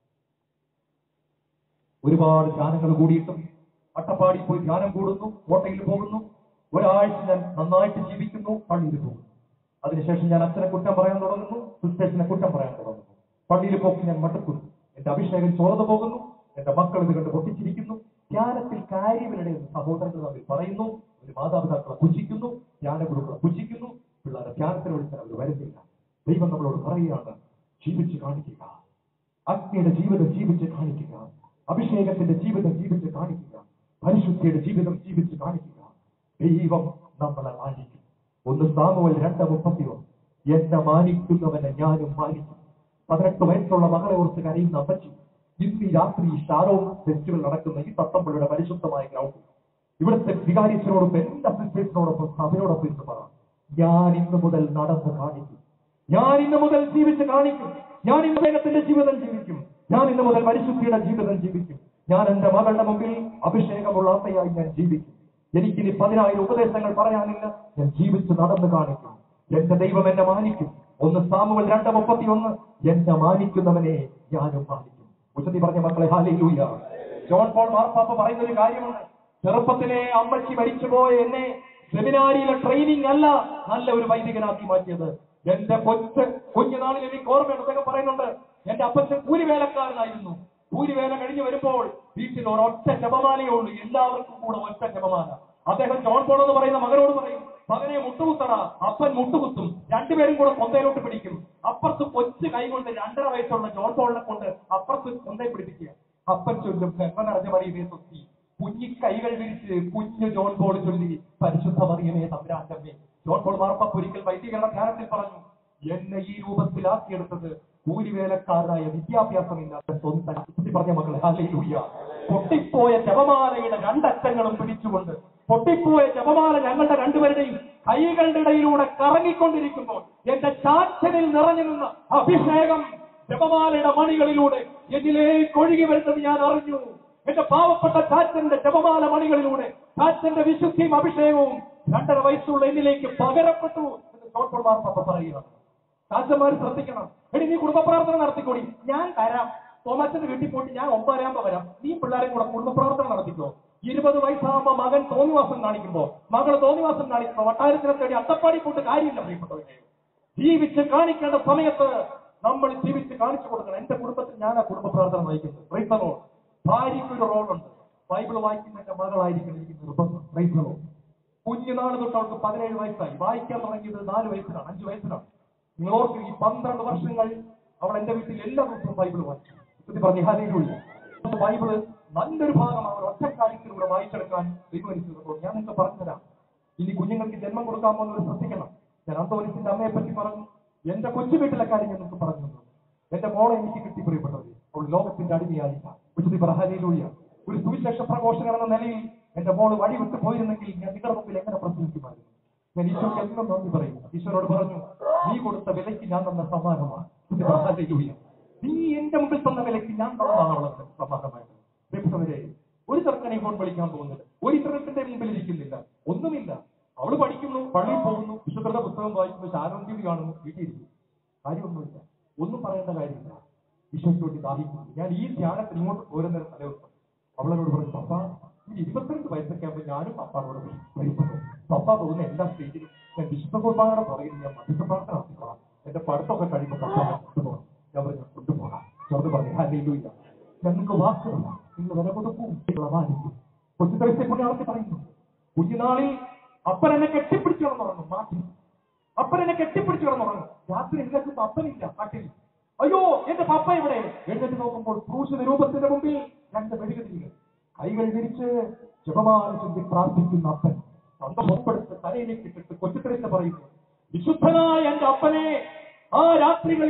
ഒരുപാട് ധ്യാനങ്ങൾ കൂടിയിട്ടും അട്ടപ്പാടി പോയി ധ്യാനം കൂടുന്നു കോട്ടയിൽ പോകുന്നു ഒരാഴ്ച ഞാൻ നന്നായിട്ട് ജീവിക്കുന്നു പള്ളിയിൽ പോകുന്നു അതിനുശേഷം ഞാൻ അച്ഛനെ കുറ്റം പറയാൻ തുടങ്ങുന്നു സിസ്റ്റേഴ്സിനെ കുറ്റം പറയാൻ തുടങ്ങുന്നു പള്ളിയിൽ പോക്ക് ഞാൻ മടുക്കുന്നു എന്റെ അഭിഷേകം ചോർന്നു പോകുന്നു എന്റെ മക്കൾ ഇത് കണ്ട് പൊട്ടിച്ചിരിക്കുന്നു ധ്യാനത്തിൽ കാര്യങ്ങളുടെ സഹോദരങ്ങൾ തമ്മിൽ പറയുന്നു ഒരു മാതാപിതാക്കളെ പുച്ഛിക്കുന്നു ധ്യാന ഗുരുക്കളെ പുച്ഛിക്കുന്നു പിള്ളേരെ ധ്യാനത്തിന് വിളിച്ചാൽ അവർ വരുന്നില്ല ദൈവം നമ്മളോട് പറയുകയാണ് ജീവിച്ച് കാണിക്കുക അഗ്നിയുടെ ജീവിതം ജീവിച്ച് കാണിക്കുക അഭിഷേകത്തിന്റെ ജീവിതം ജീവിച്ച് കാണിക്കുക പരിശുദ്ധിയുടെ ജീവിതം ജീവിച്ച് കാണിക്കുക ദൈവം നമ്മളെ മാനിക്കും ഒന്ന് സാമുവൽ രണ്ട് മുപ്പത്തിയൊന്ന് എന്നെ മാനിക്കുന്നവനെ ഞാനും മാനിക്കും പതിനെട്ട് വയസ്സുള്ള മകളെ ഓർത്ത് കരയുന്ന അമ്മച്ചി ഇന്ന് ഈ രാത്രി ഷാരോൺ ഫെസ്റ്റിവൽ നടക്കുന്ന ഈ തത്തമ്പള്ളിയുടെ പരിശുദ്ധമായ ഗ്രൗണ്ട് ഇവിടുത്തെ വികാരിച്ചനോടൊപ്പം എല്ലാ സിസ്റ്റേഴ്സിനോടൊപ്പം സഭയോടൊപ്പം ഇന്ന് പറ ഞാൻ ഇന്ന് മുതൽ നടന്ന് കാണിക്കും ഞാൻ ഇന്ന് മുതൽ ജീവിച്ച് കാണിക്കും ഞാൻ ഇന്ന് വേഗത്തിന്റെ ജീവിതം ജീവിക്കും ഞാൻ ഇന്ന് മുതൽ പരിശുദ്ധിയുടെ ജീവിതം ജീവിക്കും ഞാൻ എന്റെ മകളുടെ മുമ്പിൽ അഭിഷേകമുള്ള അമ്മയായി ഞാൻ ജീവിക്കും എനിക്കിനി പതിനായിരം ഉപദേശങ്ങൾ പറയാനില്ല ഞാൻ ജീവിച്ച് നടന്ന് കാണിക്കും എന്റെ ദൈവം എന്നെ മാനിക്കും ഒന്ന് സാമുവൽ രണ്ട് മുപ്പത്തി ഒന്ന് എന്നെ മാനിക്കുന്നവനെ ഞാനും മാനിക്കും ഉച്ചത്തി പറഞ്ഞ മക്കളെ ഹാലയിലൂയ ജോൺ പോൾ മാർപ്പാപ്പ പറയുന്ന ഒരു കാര്യമുണ്ട് ചെറുപ്പത്തിലെ അമ്മച്ചി മരിച്ചുപോയ എന്നെ സെമിനാരിയിലെ ട്രെയിനിങ് അല്ല നല്ല ഒരു വൈദികനാക്കി മാറ്റിയത് എന്റെ കൊച്ച് കുഞ്ഞുനാളിൽ എനിക്ക് ഓർമ്മയുണ്ട് അദ്ദേഹം പറയുന്നുണ്ട് എന്റെ അപ്പച്ചൻ കൂലിവേലക്കാരനായിരുന്നു കൂലിവേല കഴിഞ്ഞ് വരുമ്പോൾ വീട്ടിൽ ഒരൊറ്റ ജപമാലയേ ഉള്ളൂ എല്ലാവർക്കും കൂടെ ഒറ്റ ജപമാല അദ്ദേഹം ജോൺ പോൾ എന്ന് പറയുന്ന മകനോട് പറയും മകനെ മുട്ടുകുത്തട അപ്പൻ മുട്ടുകുത്തും രണ്ടുപേരും കൂടെ കൊന്തയിലോട്ട് പിടിക്കും അപ്പുറത്ത് കൊച്ചു കൈ കൊണ്ട് രണ്ടര വയസ്സുള്ള ജോൺ പോളിനെ കൊണ്ട് അപ്പുറത്ത് കൊന്തയെ പിടിപ്പിക്കുക അപ്പൻ ചൊല്ലും ജന്മ നിറഞ്ഞ മറിയമേ സ്വസ്തി കുഞ്ഞി കൈകൾ വിരിച്ച് കുഞ്ഞു ജോൺ പോൾ ചൊല്ലി പരിശുദ്ധ മറിയമേ തമ്പുരാറ്റമ്മേ ജോൺ പോൾ മാർപ്പ ഒരിക്കൽ വൈദികരുടെ ധ്യാനത്തിൽ പറഞ്ഞു എന്നെ ഈ രൂപത്തിലാക്കിയെടുത്തത് കൂലിവേലക്കാരനായ വിദ്യാഭ്യാസമില്ലാത്ത സ്വന്തം കുട്ടി പറഞ്ഞ മക്കളെ ഹല്ലേലൂയ പൊട്ടിപ്പോയ ജപമാലയുടെ രണ്ടറ്റങ്ങളും പിടിച്ചുകൊണ്ട് പൊട്ടിപ്പോയ ജപമാല ഞങ്ങളുടെ രണ്ടുപേരുടെയും കൈകളുടെ ഇടയിലൂടെ കറങ്ങിക്കൊണ്ടിരിക്കുമ്പോൾ എന്റെ ചാച്ചനിൽ നിറഞ്ഞു നിന്ന അഭിഷേകം ജപമാലയുടെ മണികളിലൂടെ എന്നിലേക്ക് ഒഴുകി വരുന്നത് ഞാൻ അറിഞ്ഞു എന്റെ പാവപ്പെട്ട ചാച്ചന്റെ ജപമാല മണികളിലൂടെ ചാച്ചന്റെ വിശുദ്ധിയും അഭിഷേകവും രണ്ടര വയസ്സുള്ള എന്നിലേക്ക് പകരപ്പെട്ടു എന്ന് ഡോക്ടർ മാർപ്പ പറയുകയാണ് ചാച്ചന്മാർ ശ്രദ്ധിക്കണം എടി നീ കുടുംബ പ്രാർത്ഥന നടത്തിക്കോടി ഞാൻ തരാം തോമാച്ചന്റെ വീട്ടിൽ പോയിട്ട് ഞാൻ ഒമ്പതരാകുമ്പോ വരാം നീ പിള്ളേരെ കൂടെ കുടുംബ പ്രാർത്ഥന നടത്തിക്കോ ഇരുപത് വയസ്സാകുമ്പോ മകൻ തോന്നിവാസം കാണിക്കുമ്പോ മകള് തോന്നിവാസം കാണിക്കുമ്പോ വട്ടാരത്തിനെ തേടി അത്തപ്പാടി പോയിട്ട് കാര്യമില്ല പ്രിയപ്പെട്ടവരെ ജീവിച്ച് കാണിക്കേണ്ട സമയത്ത് നമ്മൾ ജീവിച്ച് കാണിച്ചു കൊടുക്കണം എന്റെ കുടുംബത്തിൽ ഞാൻ ആ കുടുംബ പ്രാർത്ഥന നയിക്കുന്നത് പ്രൈസറോ ഭാര്യയ്ക്ക് ഒരു റോളുണ്ട് ബൈബിൾ വായിക്കുന്ന എന്റെ മകളായിരിക്കണം എനിക്ക് നിർബന്ധം പ്രൈസറോ കുഞ്ഞുനാൾ തൊട്ട് അവൾക്ക് പതിനേഴ് വയസ്സായി വായിക്കാൻ തുടങ്ങിയത് നാല് വയസ്സിലാണ് അഞ്ച് വയസ്സിലാണ് നിങ്ങൾ ഓർക്കും ഈ പന്ത്രണ്ട് വർഷങ്ങൾ അവൾ എന്റെ വീട്ടിൽ എല്ലാ ദിവസവും ബൈബിൾ വായിച്ചു ഇത് പറഞ്ഞ ഹാലയിലൂല്ല ബൈബിള് നല്ലൊരു ഭാഗം അവർ ഒറ്റ കാര്യത്തിലൂടെ വായിച്ചെടുക്കാൻ തീരുമാനിച്ചപ്പോൾ ഞാൻ നിങ്ങൾക്ക് പറഞ്ഞുതരാം ഇനി കുഞ്ഞുങ്ങൾക്ക് ജന്മം കൊടുക്കാൻ പോകുന്നത് ശ്രദ്ധിക്കണം ഞാൻ അന്തോലിസിന്റെ അമ്മയെ പറ്റി പറഞ്ഞു എന്റെ കൊച്ചു വീട്ടിലെ കാര്യം ഞാൻ നിങ്ങൾക്ക് പറഞ്ഞു തന്നു എന്റെ മോളെ എനിക്ക് കിട്ടി പ്രിയപ്പെട്ടവര് അവൾ ലോകത്തിന്റെ അടിമയായില്ല ഉച്ചതി പ്രഹലയിലൂയ ഒരു സുവിശേഷ പ്രഘോഷകൻ എന്ന നിലയിൽ എന്റെ മോള് വഴി വിട്ടു പോയിരുന്നെങ്കിൽ ഞാൻ നിങ്ങളുടെ മുമ്പിൽ എങ്ങനെ പ്രസംഗിക്കുമായിരുന്നു ഞാൻ ഈശോയ്ക്ക് എന്നും നന്ദി പറയും ഈശോനോട് പറഞ്ഞു നീ കൊടുത്ത വിലയ്ക്ക് ഞാൻ തന്ന സമ്മാനമാണ് ഉച്ചതി പ്രഹലയിലൂയ നീ എന്റെ മുമ്പിൽ തന്ന വിലയ്ക്ക് ഞാൻ തന്നതാണ് അവളെ സമ്മാനമായിട്ട് പ്രിയപ്പെട്ടവരെ ഒരു ചെറുക്കനെ ഫോൺ വിളിക്കാൻ പോകുന്നില്ല ഒരു ഇന്റർനെറ്റിന്റെ മുമ്പിൽ ഇരിക്കുന്നില്ല ഒന്നുമില്ല അവള് പഠിക്കുന്നു പള്ളിയിൽ പോകുന്നു വിശുദ്ധരുടെ പുസ്തകം വായിക്കുന്നു ശാലോം ടി വി കാണുന്നു വീട്ടിൽ ഇരിക്കുന്നു കാര്യമൊന്നുമില്ല ഒന്നും പറയേണ്ട കാര്യമില്ല ഈശോയ്ക്ക് വേണ്ടി ദാഹിക്കുന്നു ഞാൻ ഈ ധ്യാനത്തിൽ ഇങ്ങോട്ട് പോരുന്ന ഒരു തലേദിവസം അവളോട് പറഞ്ഞു പപ്പ ഈ ഇരുപത്തിരണ്ട് വയസ്സൊക്കെ ആകുമ്പോൾ ഞാനും പപ്പാനോട് വൈകുന്നു പപ്പ പോകുന്ന എല്ലാ സ്റ്റേജിലും ഞാൻ വിശുദ്ധ കുർബാനയുടെ പുറകിൽ ഞാൻ മധ്യസ്ഥ പ്രാർത്ഥന നടത്തിക്കോളാം എന്റെ പഠിത്തമൊക്കെ കഴിയുമ്പോൾ പപ്പ എന്നെ കൊണ്ടുപോകാം ഞാൻ പറഞ്ഞു കൊണ്ടുപോകാം ചെറുത് പറഞ്ഞു ഹാലയിലൂല്ല ഞങ്ങൾക്ക് വാക്കുകളാണ് നിങ്ങൾ വില കൊടുക്കും നിങ്ങൾ അമാനിക്കും കൊച്ചു തരത്തെ പുണ്യാളത്തിൽ പറയുന്നു കുഞ്ഞുനാളിൽ അപ്പൻ എന്നെ കെട്ടിപ്പിടിച്ചു കിടന്നുറങ്ങും മാറ്റി അപ്പൻ എന്നെ കെട്ടിപ്പിടിച്ചു കിടന്നുറങ്ങും രാത്രി എഴുന്നേറ്റ് അപ്പനില്ല കാട്ടിൽ അയ്യോ എന്റെ പപ്പ ഇവിടെ എഴുന്നേറ്റ് നോക്കുമ്പോൾ ക്രൂശിത രൂപത്തിന്റെ മുമ്പിൽ രണ്ട് മെഴുകുതിരികൾ കൈകൾ വിരിച്ച് ജപമാല ചൊല്ലി പ്രാർത്ഥിക്കുന്ന അപ്പൻ സ്വന്തം ഒപ്പെടുത്ത് തലയിലേക്ക് ഇട്ടിട്ട് കൊച്ചുത്തരത്തെ പറയുന്നു വിശുദ്ധനായ എന്റെ അപ്പനെ ആ രാത്രികളിൽ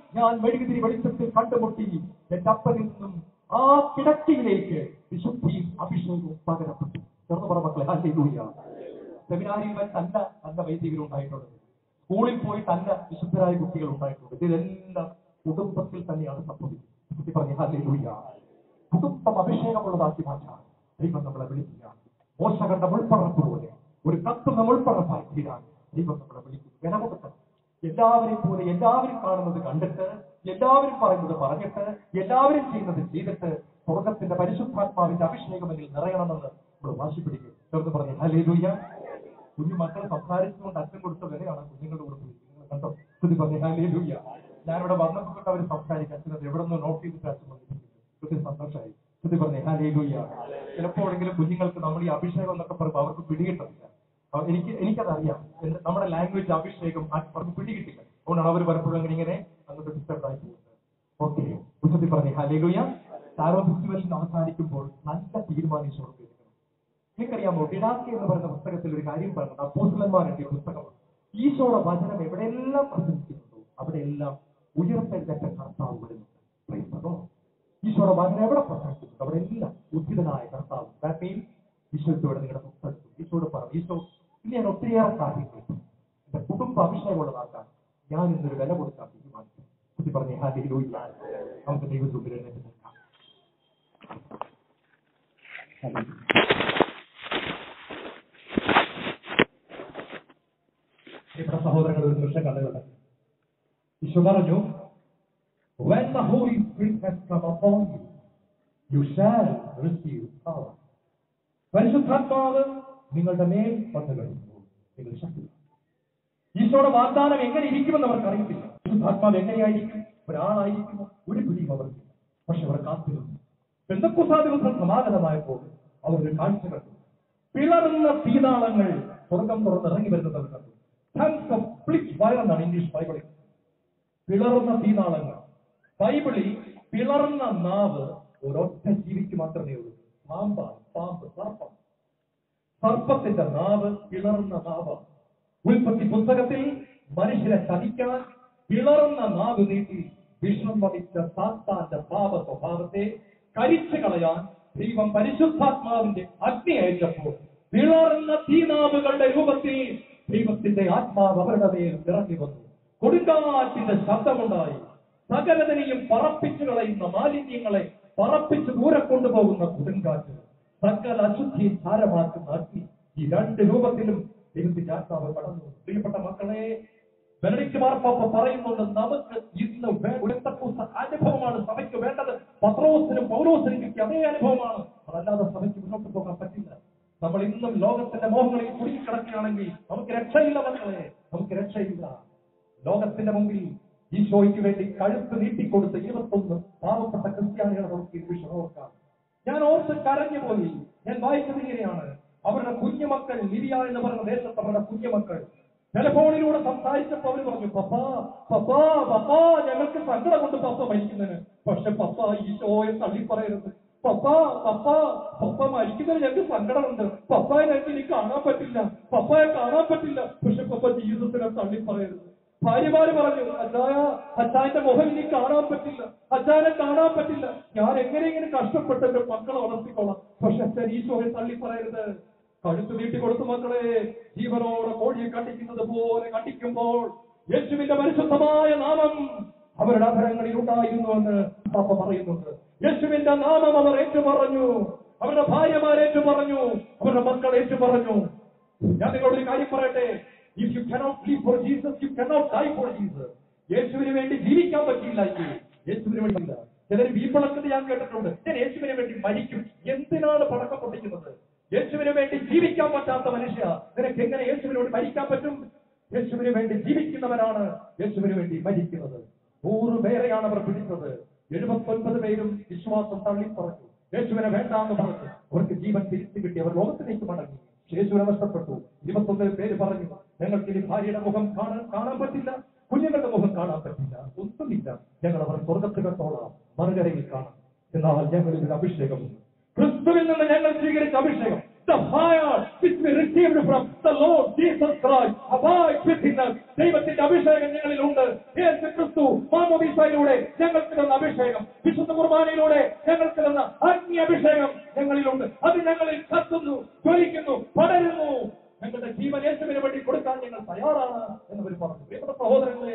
ഞാൻ മെഴുകുതിരി വെളിച്ചത്തിൽ കണ്ടുമുട്ടി എന്റെ അപ്പനിൽ നിന്നും ആ കിടക്കയിലേക്ക് വിശുദ്ധിയും അഭിഷേകവും പകരപ്പെട്ടു തുറന്നു പറ മക്കളെ ഹല്ലേലൂയ സെമിനാരിൽ വെച്ചല്ല നല്ല വൈദികർ ഉണ്ടായിട്ടുള്ളത് സ്കൂളിൽ പോയി തന്നെ വിശുദ്ധരായ കുട്ടികൾ ഉണ്ടായിട്ടുണ്ട് ഇതെല്ലാം കുടുംബത്തിൽ തന്നെയാണ് സംഭവിക്കുന്നത് കുട്ടി പറഞ്ഞു ഹല്ലേലൂയ കുടുംബം അഭിഷേകമുള്ളതാക്കി മാറ്റാൻ ദൈവം നമ്മളെ വിളിക്കുക മോശ കണ്ട മുൾപ്പടർപ്പ് പോലെ ഒരു കത്തുന്ന മുൾപ്പടർപ്പായി തീരാൻ ദൈവം നമ്മളെ വിളിക്കുന്നു വില കൊടുക്കണം എല്ലാവരെയും പോലെ എല്ലാവരും കാണുന്നത് കണ്ടിട്ട് എല്ലാവരും പറയുന്നത് പറഞ്ഞിട്ട് എല്ലാവരും ചെയ്യുന്നത് ചെയ്തിട്ട് സ്വർഗത്തിന്റെ പരിശുദ്ധാത്മാവിന്റെ അഭിഷേകം എന്നിൽ നിറയണമെന്ന് നമ്മൾ വാശി പിടിക്കും ചേർന്ന് പറഞ്ഞു ഹലേലൂയ കുഞ്ഞു മക്കൾ സംസാരിച്ചുകൊണ്ട് അച്ഛൻ കൊടുത്ത വിലയാണ് കുഞ്ഞുങ്ങളുടെ കൂടെ പോയി നിങ്ങൾ കണ്ടോ സ്തുതി പറഞ്ഞു ഹലേലൂയ ഞാനിവിടെ വന്നപ്പോൾ തൊട്ട് അവർ സംസാരിക്കും അച്ഛൻ അത് എവിടെ നിന്ന് നോട്ട് ചെയ്തിട്ട് അച്ഛൻ വന്നിരിക്കുന്നു ഒത്തിരി സന്തോഷമായി സ്തുതി പറഞ്ഞു ഹലേലൂയ ചിലപ്പോഴെങ്കിലും കുഞ്ഞുങ്ങൾക്ക് നമ്മൾ ഈ അഭിഷേകം എന്നൊക്കെ പറയുമ്പോൾ അവർക്ക് പിടികിട്ടില്ല അവ- എനിക്ക് എനിക്കതറിയാം എന്റെ- നമ്മുടെ ലാംഗ്വേജ് അഭിഷേകം ആ- അവർക്ക് പിടികിട്ടില്ല അതുകൊണ്ടാണ് അവർ പലപ്പോഴും അങ്ങനെ ഇങ്ങനെ അങ്ങോട്ട് ഡിസ്റ്റർബ് ആയി പോകുന്നത് ഓക്കെ ഉച്ചത്തിൽ പറഞ്ഞു ഹലേലൂയ താരോ ഫെസ്റ്റിവലിൽ അവസാനിക്കുമ്പോൾ നല്ല തീരുമാനിച്ചു എടുക്കണം നിങ്ങൾക്കറിയാമോ ഡിഡാക്കി എന്ന് പറയുന്ന പുസ്തകത്തിൽ ഒരു കാര്യം പറയുന്നത് അപ്പോസ്റ്റലന്മാരുടെ ഒരു പുസ്തകമാണ് ഈശോയുടെ വചനം എവിടെയെല്ലാം പ്രസംഗിക്കുന്നുണ്ടോ അവിടെയെല്ലാം ഉയർത്തെഴുന്നേറ്റ കർത്താവ് വരുന്നുണ്ട് Praise the Lord. ഈശോയുടെ വചനം എവിടെ പ്രസംഗിക്കുന്നുണ്ട് അവിടെ എല്ലാം ഉദ്ധിതനായ കർത്താവ് ദാറ്റ് മീൻസ് ഈശോയോട് നിങ്ങളുടെ പുസ്തകത്തിൽ ഈശോട് പറഞ്ഞു ഈശോ ഇനി ഞാൻ ഒത്തിരിയേറെ കാര്യങ്ങൾ എന്റെ കുടുംബ അഭിഷേകമുള്ളതാക്കാൻ ഞാൻ ഇന്നൊരു വില കൊടുക്കാൻ തീരുമാനിച്ചു കുട്ടി പറഞ്ഞേ ഹാലി നമുക്ക് ദൈവത്തിൽ എഴുന്നേറ്റ് നിൽക്കാം ഇവിടെ സഹോദരങ്ങൾ ഒരു നിമിഷം കണ്ടുകൊണ്ട് ഈശോ പറഞ്ഞു When the Holy Spirit has come upon you, you shall receive power. പരിശുദ്ധാത്മാവ് നിങ്ങളുടെ മേൽ വന്നു കഴിയുമ്പോൾ നിങ്ങൾ ശക്തി ഈശോയുടെ വാഗ്ദാനം എങ്ങനെ ഇരിക്കുമെന്ന് അവർക്ക് അറിയത്തില്ല പരിശുദ്ധാത്മാവ് എങ്ങനെയായിരിക്കും ഒരാളായിരിക്കുമോ ഒരു പിടിയും അവർക്കില്ല പക്ഷെ അവർ കാത്തിരുന്നു പെന്തക്കുസാ ദിവസം സമാഗതമായപ്പോൾ അവർ ഒരു കാഴ്ച കണ്ടു പിളർന്ന തീനാളങ്ങൾ സ്വർഗം തുറന്നിറങ്ങി വരുന്നത് അവർ കണ്ടു Tongues of split fire എന്നാണ് ഇംഗ്ലീഷ് ബൈബിളിൽ പിളർന്ന തീനാളങ്ങൾ ബൈബിളിൽ പിളർന്ന നാവ് ഒരൊറ്റ ജീവിക്ക് മാത്രമേ ഉള്ളൂ പാമ്പാണ് പാമ്പ് സർപ്പം സർപ്പത്തിന്റെ നാവ് പിളർന്ന നാവ് ഉൽപ്പത്തി പുസ്തകത്തിൽ മനുഷ്യരെ ചതിക്കാൻ പിളർന്ന നാവ് നീട്ടി വിഷം വഹിച്ച സാത്താന്റെ പാപ സ്വഭാവത്തെ കരിച്ചു കളയാൻ ദൈവം പരിശുദ്ധാത്മാവിന്റെ അഗ്നി അയച്ചപ്പോൾ പിളർന്ന തീനാവുകളുടെ രൂപത്തിൽ ദൈവത്തിന്റെ ആത്മാവ് അവരുടെ മേൽ ഇറങ്ങി വന്നു കൊടുങ്കാറ്റിന്റെ ശബ്ദമുണ്ടായി സകലതനെയും പറപ്പിച്ചു കളയുന്ന മാലിന്യങ്ങളെ പറപ്പിച്ച് ദൂരെ കൊണ്ടുപോകുന്ന കൊടുങ്കാറ്റ് സകല അശുദ്ധി ഭാരമാക്കുന്ന അഗ്നി ഈ രണ്ട് രൂപത്തിലും ദൈവത്തിന്റെ ആത്മാവ് കടന്നു പ്രിയപ്പെട്ട മക്കളെ ബെനഡിക്ട് മാർപ്പാപ്പ പറയുന്നുണ്ട് നമുക്ക് ഇന്ന് വേ- ഉയർത്തപ്പൂസ അനുഭവമാണ് സഭയ്ക്ക് വേണ്ടത് പത്രോസിനും പൗലോസിനും കിട്ടിയ അതേ അനുഭവമാണ് അതല്ലാതെ സഭയ്ക്ക് മുന്നോട്ട് പോകാൻ പറ്റില്ല നമ്മൾ ഇന്നും ലോകത്തിന്റെ മോഹങ്ങളിൽ കുടുങ്ങിക്കിടക്കുകയാണെങ്കിൽ നമുക്ക് രക്ഷയില്ല മക്കളെ നമുക്ക് രക്ഷയില്ല ലോകത്തിന്റെ മുമ്പിൽ ഈശോയ്ക്ക് വേണ്ടി കഴുത്ത് നീട്ടിക്കൊടുത്ത ഇരുപത്തൊന്ന് പാവപ്പെട്ട ക്രിസ്ത്യാനികളെ നമുക്ക് ഈ നിമിഷം ഓർക്കാം ഞാൻ ഓർത്ത് കരഞ്ഞു പോയി ഞാൻ വായിച്ചത് ഇങ്ങനെയാണ് അവരുടെ കുഞ്ഞുമക്കൾ ലിബിയ എന്ന് പറയുന്ന ദേശത്ത് അവരുടെ കുഞ്ഞുമക്കൾ ടെലിഫോണിലൂടെ സംസാരിച്ചപ്പോ അവർ പറഞ്ഞു പപ്പാ പപ്പാ പപ്പാ ഞങ്ങൾക്ക് സങ്കടം കൊണ്ട് പപ്പ മരിക്കുന്നതിന് പക്ഷെ പപ്പ ഈശോയെ തള്ളി പറയരുത് പപ്പാ പപ്പ പപ്പ മരിക്കുന്നതിന് ഞങ്ങൾക്ക് സങ്കടമുണ്ട് പപ്പായെ ഞങ്ങൾക്ക് ഇനി കാണാൻ പറ്റില്ല പപ്പയെ കാണാൻ പറ്റില്ല പക്ഷെ പപ്പ ജീവിതത്തിനെ തള്ളി പറയരുത് ഭാര്യമാര് പറഞ്ഞു അച്ചായ അച്ചായന്റെ മുഖം ഇനി കാണാൻ പറ്റില്ല അച്ചായനെ കാണാൻ പറ്റില്ല ഞാൻ എങ്ങനെ ഇങ്ങനെ കഷ്ടപ്പെട്ട് എന്റെ മക്കളെ വളർത്തിക്കോളാം പക്ഷെ അച്ഛൻ ഈശോയെ തള്ളി പറയരുത് കഴുത്ത് നീട്ടി കൊടുത്തു മക്കളെ ജീവനോടെ കോഴിയെ കണ്ടിക്കുന്നത് പോലെ കണ്ടിക്കുമ്പോൾ യേശുവിന്റെ പരിശുദ്ധമായ നാമം അവരുടെ അധരങ്ങളിൽ ഉണ്ടായിരുന്നുവെന്ന് പാപ്പ പറയുന്നുണ്ട് യേശുവിന്റെ നാമം അവർ ഏറ്റുപറഞ്ഞു അവരുടെ ഭാര്യമാർ ഏറ്റുപറഞ്ഞു അവരുടെ മക്കൾ ഏറ്റുപറഞ്ഞു ഞാൻ നിങ്ങളോട് ഒരു കാര്യം പറയട്ടെ if you cannot live for Jesus you cannot die for Jesus യേശുവിന് വേണ്ടി ജീവിക്കാൻ പറ്റില്ല എങ്കിൽ യേശുവിന് വേണ്ടിയില്ല ചിലർ വീപ്പളക്കുന്നത് ഞാൻ കേട്ടിട്ടുണ്ട് ഞാൻ യേശുവിന് വേണ്ടി മരിക്കും എന്തിനാണ് പടക്കം പൊട്ടിക്കുന്നത് യേശുവിന് വേണ്ടി ജീവിക്കാൻ പറ്റാത്ത മനുഷ്യ നിനക്ക് എങ്ങനെ യേശുവിനോട് മരിക്കാൻ പറ്റും യേശുവിന് വേണ്ടി ജീവിക്കുന്നവരാണ് യേശുവിന് വേണ്ടി മരിക്കുന്നത് നൂറ് പേരെയാണ് അവർ പിടിച്ചത് എഴുപത്തൊൻപത് പേരും വിശ്വാസം തള്ളി പറഞ്ഞു യേശുവിനെ വേണ്ട എന്ന് പറഞ്ഞു അവർക്ക് ജീവൻ തിരിച്ചു കിട്ടി അവർ ലോകത്തിലേക്ക് മടങ്ങി യേശുവിനെ നഷ്ടപ്പെട്ടു ഇരുപത്തൊന്നിൽ പേര് പറഞ്ഞു ഞങ്ങൾക്ക് ഇനി ഭാര്യയുടെ മുഖം കാണാൻ കാണാൻ പറ്റില്ല കുഞ്ഞുങ്ങളുടെ മുഖം കാണാൻ പറ്റില്ല ഒന്നുമില്ല ഞങ്ങൾ അവർ സ്വർഗത്തിൽ കണ്ടോളാം മറുകരയിൽ കാണാം എന്നാൽ ഞങ്ങളിൽ ഒരു അഭിഷേകമുണ്ട് ക്രിസ്തുവിൽ നിന്ന് ഞങ്ങൾ സ്വീകരിച്ച അഭിഷേകം the fire which we received from the Lord Jesus Christ abides within us. ദൈവത്തിന്റെ അഭിഷേകം ഞങ്ങളിലുണ്ട് യേശു ക്രിസ്തു മാമോദീസയിലൂടെ ഞങ്ങൾക്ക് തന്ന അഭിഷേകം വിശുദ്ധ കുർബാനയിലൂടെ ഞങ്ങൾക്ക് തന്ന അഗ്നി അഭിഷേകം ഞങ്ങളിലുണ്ട് അത് ഞങ്ങളിൽ കത്തുന്നു ജ്വലിക്കുന്നു പടരുന്നു ഞങ്ങളുടെ ജീവൻ യേശുവിന് വേണ്ടി കൊടുക്കാൻ ഞങ്ങൾ തയ്യാറാണ് എന്നവർ പറഞ്ഞു പ്രിയപ്പെട്ട സഹോദരങ്ങളെ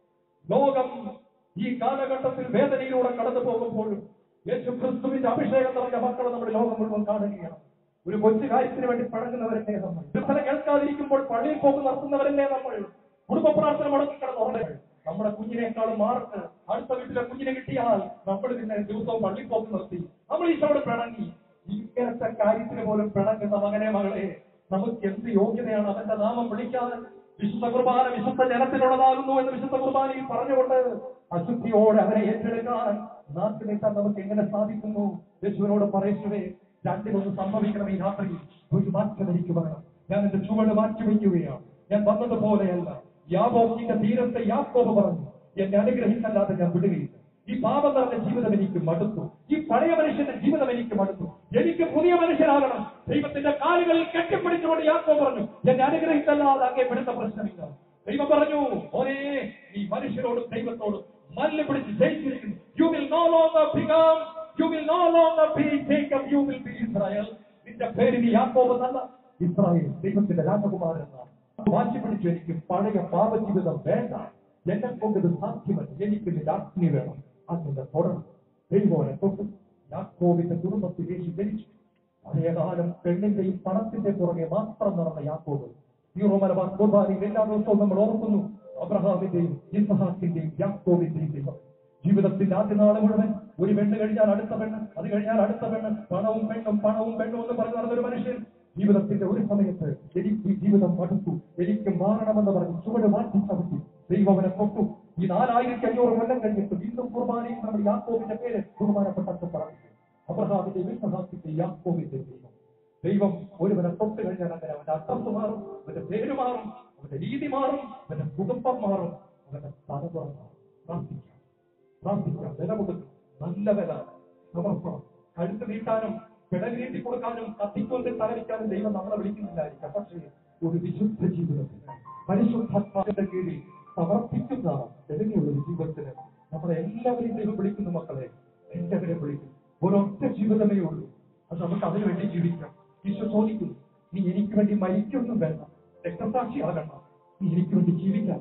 ലോകം ഈ കാലഘട്ടത്തിൽ വേദനയിലൂടെ കടന്നു പോകുമ്പോഴും യേശു ക്രിസ്തുവിന്റെ അഭിഷേകം നിറഞ്ഞ മക്കളെ നമ്മുടെ ലോകം മുഴുവൻ കാണുകയാണ് ഒരു കൊച്ചു കാര്യത്തിന് വേണ്ടി പഴകുന്നവരല്ലേ നമ്മൾ ദിവസം കേൾക്കാതിരിക്കുമ്പോൾ പള്ളിയിൽ പോക്ക് നടത്തുന്നവരല്ലേ നമ്മൾ കുടുംബ പ്രാർത്ഥന മുടക്കി കിടന്നുറങ്ങുകൾ നമ്മുടെ കുഞ്ഞിനേക്കാളും മാർക്ക് അടുത്ത വീട്ടിലെ കുഞ്ഞിനെ കിട്ടിയാൽ നമ്മൾ പിന്നെ ദിവസവും പള്ളിയിൽ പോക്ക് നിർത്തി നമ്മൾ ഈശോട് പിണങ്ങി ഇങ്ങനത്തെ കാര്യത്തിന് പോലും പിണങ്ങുന്ന മകനെ മകളെ നമുക്ക് എന്ത് യോഗ്യതയാണ് അവന്റെ നാമം വിളിക്കാൻ വിശുദ്ധ കുർബാന വിശുദ്ധ ജനത്തിനുള്ളതാകുന്നു എന്ന് വിശുദ്ധ കുർബാനയിൽ പറഞ്ഞുകൊണ്ട് അശുദ്ധിയോടെ അവരെ ഏറ്റെടുക്കാൻ നാട്ടിൽ നീട്ടാൻ നമുക്ക് എങ്ങനെ സാധിക്കുന്നു യേശുവിനോട് പറയേശുവേ രണ്ടിലൊന്ന് സംഭവിക്കണം ഈ രാത്രി ഒരു മാറ്റം എനിക്ക് വേണം ഞാൻ എന്റെ ചുവട് മാറ്റി വയ്ക്കുകയാണ് ഞാൻ വന്നതുപോലെയല്ല യാബോക്കിന്റെ തീരത്തെ യാക്കോബ് പറഞ്ഞു എന്നെ അനുഗ്രഹിച്ചല്ലാതെ ഞാൻ വിടുകയില്ല ഈ പാപം നിറഞ്ഞ ജീവിതം എനിക്ക് മടുത്തു ഈ പഴയ മനുഷ്യന്റെ ജീവിതം എനിക്ക് മടുത്തു എനിക്ക് പുതിയ മനുഷ്യനാകണം ദൈവത്തിന്റെ കാലുകളിൽ കെട്ടിപ്പിടിച്ചുകൊണ്ട് യാക്കോ പറഞ്ഞു എന്നെ അനുഗ്രഹിച്ചല്ലാതെ അങ്ങേ വിടുന്ന പ്രശ്നമില്ല ദൈവം പറഞ്ഞു ഓരേ ഈ മനുഷ്യരോടും ദൈവത്തോടും മല്ല് പിടിച്ച് ജയിച്ചിരിക്കുന്നു you will no longer become you will no longer be Jacob you will be Israel നിന്റെ പേര് നീ യാക്കോബ് എന്നല്ല ഇസ്രായേൽ ദൈവത്തിന്റെ രാജകുമാരൻ എന്നാണ് വാശി പിടിച്ചു എനിക്ക് പഴയ പാപജീവിതം വേണ്ട എന്നെ കൊണ്ട് ഇത് സാധ്യമല്ല എനിക്ക് നിന്റെ അഗ്നി വേണം അതിന്റെ തുടർന്ന് ദൈവോനെ തൊട്ട് യാക്കോവിന്റെ കുടുംബത്തിൽ യേശു ജനിച്ചു പഴയകാലം പെണ്ണിന്റെയും പണത്തിന്റെ പുറകെ മാത്രം നടന്ന യാക്കോബ് യൂറോ മലബാർ കുർബാനയിൽ എല്ലാ ദിവസവും നമ്മൾ ഓർക്കുന്നു അബ്രഹാമിന്റെയും ഇസഹാക്കിന്റെയും യാക്കോവിന്റെയും ദൈവം ജീവിതത്തിന്റെ ആദ്യ നാള് മുഴുവൻ ഒരു പെണ്ണ് കഴിഞ്ഞാൽ അടുത്ത പെണ്ണ് അത് കഴിഞ്ഞാൽ അടുത്ത പെണ്ണ് പണവും പെണ്ണും പണവും പെണ്ണും എന്ന് പറഞ്ഞു നടന്നൊരു മനുഷ്യൻ ജീവിതത്തിന്റെ ഒരു സമയത്ത് എനിക്ക് ഈ ജീവിതം മടുത്തു എനിക്ക് മാറണമെന്ന് പറഞ്ഞ് ചുവട് മാറ്റി ചവിട്ടി ദൈവം അവനെ തൊട്ടു ഈ നാലായിരത്തി അഞ്ഞൂറ് കൊല്ലം കഴിഞ്ഞിട്ട് വീണ്ടും കുർബാനയിൽ നമ്മൾ യാക്കോബിന്റെ പേര് കുർബാനപ്പെട്ട പറഞ്ഞു അബ്രഹാമിന്റെ വിശ്വസാത്തിന്റെ യാക്കോബിന്റെ ദൈവം ദൈവം ഒരുവനെ തൊട്ട് കഴിഞ്ഞാൽ അങ്ങനെ അവന്റെ അഡ്രസ് മാറും അവന്റെ പേര് മാറും അവന്റെ രീതി മാറും അവന്റെ കുടുംബം മാറും അവന്റെ തലമുറ മാറും പ്രാർത്ഥിക്കാം പ്രാർത്ഥിക്കാം വില കൊടുക്കും നല്ല വില സമർപ്പണം കഴുത്ത് നീട്ടാനും പിടൽ നീട്ടി കൊടുക്കാനും കത്തിക്കൊണ്ട് തലവിക്കാനും ദൈവം നമ്മളെ വിളിക്കുന്നില്ലായിരിക്കാം പക്ഷേ ഒരു വിശുദ്ധ ജീവിതത്തിന് പരിശുദ്ധാത്മാവിന്റെ കീഴിൽ സമർപ്പിക്കുന്ന തെളിഞ്ഞുള്ള ഒരു ജീവിതത്തിന് നമ്മളെ എല്ലാവരെയും ദൈവം വിളിക്കുന്നു മക്കളെ എല്ലാവരെയും വിളിക്കും ഒരൊറ്റ ജീവിതമേ ഉള്ളൂ അത് നമുക്ക് അതിനു വേണ്ടി ജീവിക്കാം ഈശോ ചോദിക്കുന്നു നീ എനിക്ക് വേണ്ടി മരിക്കൊന്നും വേണ്ട രക്തസാക്ഷിയാകണ്ട നീ എനിക്ക് വേണ്ടി ജീവിക്കാം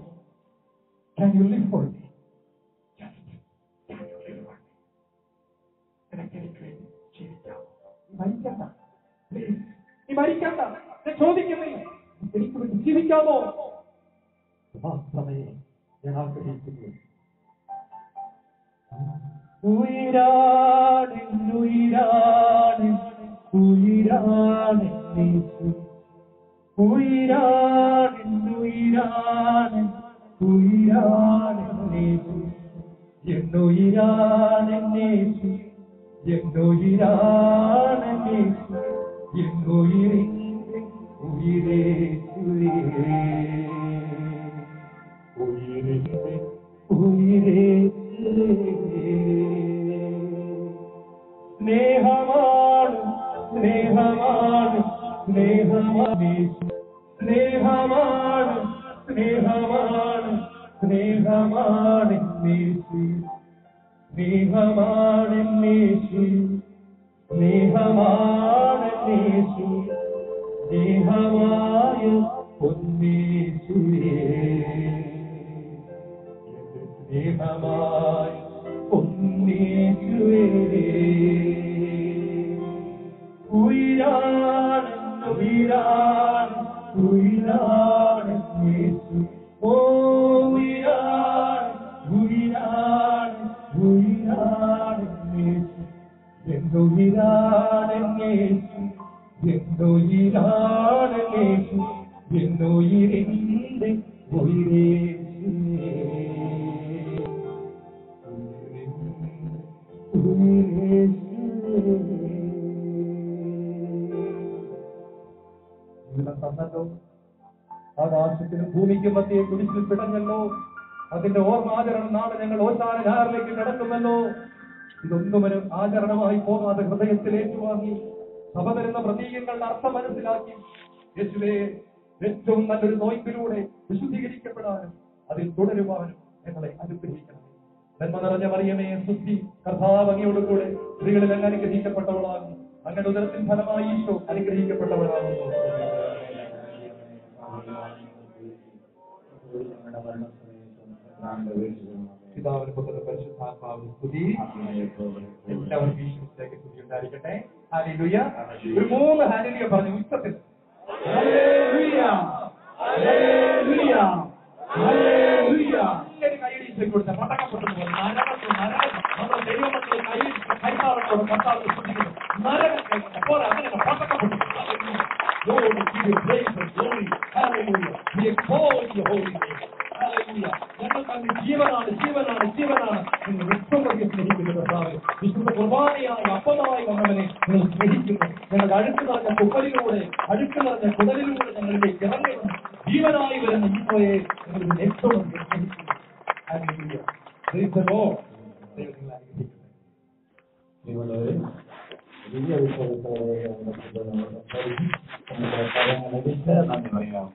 Can you live for me? Just can you live for me? നിനക്ക് എനിക്ക് വേണ്ടി ജീവിക്കാം നീ മരിക്കണ്ട Please, നീ മരിക്കണ്ട ഞാൻ ചോദിക്കുന്നേ എനിക്ക് വേണ്ടി ജീവിക്കാമോ മാത്രമേ ഞാൻ ആഗ്രഹിക്കുന്നു ഉയരാണ് ഉയരാണ് ഉയരാണ് യേശു ഉയരാണ് ഉയരാണ് ഉയരാണ് യേശു എന്നുയിരാണ് യേശു എന്നുയിരാണ് യേശു എന്നുയിരിന്റെ ഉയരേശുവേ ഉയരിന്റെ ഉയരേശുവേ സ്നേഹമാണ് സ്നേഹമാണ് സ്നേഹമാണ് സ്നേഹമാണ് സ്നേഹമാണ് സ്നേഹമാണ് യേശു സ്നേഹമാണ് യേശു സ്നേഹമാണ് യേശു സ്നേഹമായ പൊന്നേശുവേ എന്റെ സ്നേഹമായി പൊന്നേശുവേ ഉയരാണ് ഉയരാണ് ഉയരാണ് യേശു ഓ ഉയരാണ് ഉയരാണ് ഉയരാണ് യേശു എന്തുയിരാണ് യേശു എന്തുയിരാണ് യേശു എന്തുയിരിന്റെ ഉയരേശുവേ ജീവിതം തന്നല്ലോ ആകാശത്തിനും ഭൂമിക്കും മധ്യേ കുരിശിൽ പിടഞ്ഞല്ലോ അതിന്റെ ഓർമ്മ ആചരണം നാളെ ഞങ്ങൾ ഓശാന ഞാറിലേക്ക് കിടക്കുന്നല്ലോ ഇതൊന്നും ഒരു ആചരണമായി പോകാതെ ഹൃദയത്തിൽ ഏറ്റുവാങ്ങി സഭ തരുന്ന പ്രതീകങ്ങളുടെ അർത്ഥം മനസ്സിലാക്കി യേശുവേ ഏറ്റവും നല്ലൊരു നോയ്പിലൂടെ വിശുദ്ധീകരിക്കപ്പെടാനും അതിൽ തുടരുവാനും ഞങ്ങളെ അനുഗ്രഹിക്കണം നന്മ നിറഞ്ഞ മറിയമേ സുദ്ധി കർത്താവ് അങ്ങയോട് കൂടെ സ്ത്രീകളിൽ അങ്ങ് അനുഗ്രഹിക്കപ്പെട്ടവളാകുന്നു അങ്ങയുടെ ഉദരത്തിൻ ഫലമായി ഈശോ അനുഗ്രഹിക്കപ്പെട്ടവളാകുന്നു പിതാവിന് പുത്രന് പരിശുദ്ധാത്മാവിന് സ്തുതി എല്ലാവർക്കും ഈശ്വരത്തിലേക്ക് സ്തുതി ഉണ്ടായിരിക്കട്ടെ ഹാലേലൂയ ഒരു മൂന്ന് ഹാലേലൂയ പറഞ്ഞു ഉച്ചത്തിൽ നല്ലൊരു കൈയടി ഈശോയ്ക്ക് കൊടുത്ത പടക്കപ്പെട്ടു നരകത്ത് നരകം നമ്മുടെ ദൈവമക്കളെ കൈ കൈമാറത്തോട് കർത്താവ് സ്തുതിക്കുന്നു നരകം കേൾക്കട്ടെ പോലെ അങ്ങനെ പടക്കപ്പെട്ടു Glory to you, praise and glory. Hallelujah. We exalt your holy name. Hallelujah. ഞങ്ങൾക്ക് അങ്ങ് ജീവനാണ് ജീവനാണ് ജീവനാണ് നിങ്ങൾ വിശ്വമൊക്കെ സ്നേഹിക്കുന്നു കർത്താവ് വിശുദ്ധ കുർബാനയായ അപ്പമായി വന്നവനെ നിങ്ങൾ സ്നേഹിക്കുന്നു ഞങ്ങളുടെ അഴുക്ക് നിറഞ്ഞ കുപ്പലിലൂടെ അഴുക്ക് നിറഞ്ഞ കുടലിലൂടെ ഞങ്ങളിലേക്ക് ഇറങ്ങി വന്ന് ജീവനായി വരുന്ന ഈശോയെ നിങ്ങൾ ഏറ്റവും അധികം സ്നേഹിക്കുന്നു Hallelujah. Praise the Lord. ദൈവം നിങ്ങളെ അനുഗ്രഹിക്കട്ടെ. വലിയ വിശ്വാസത്തോടെ നന്ദി പറയാം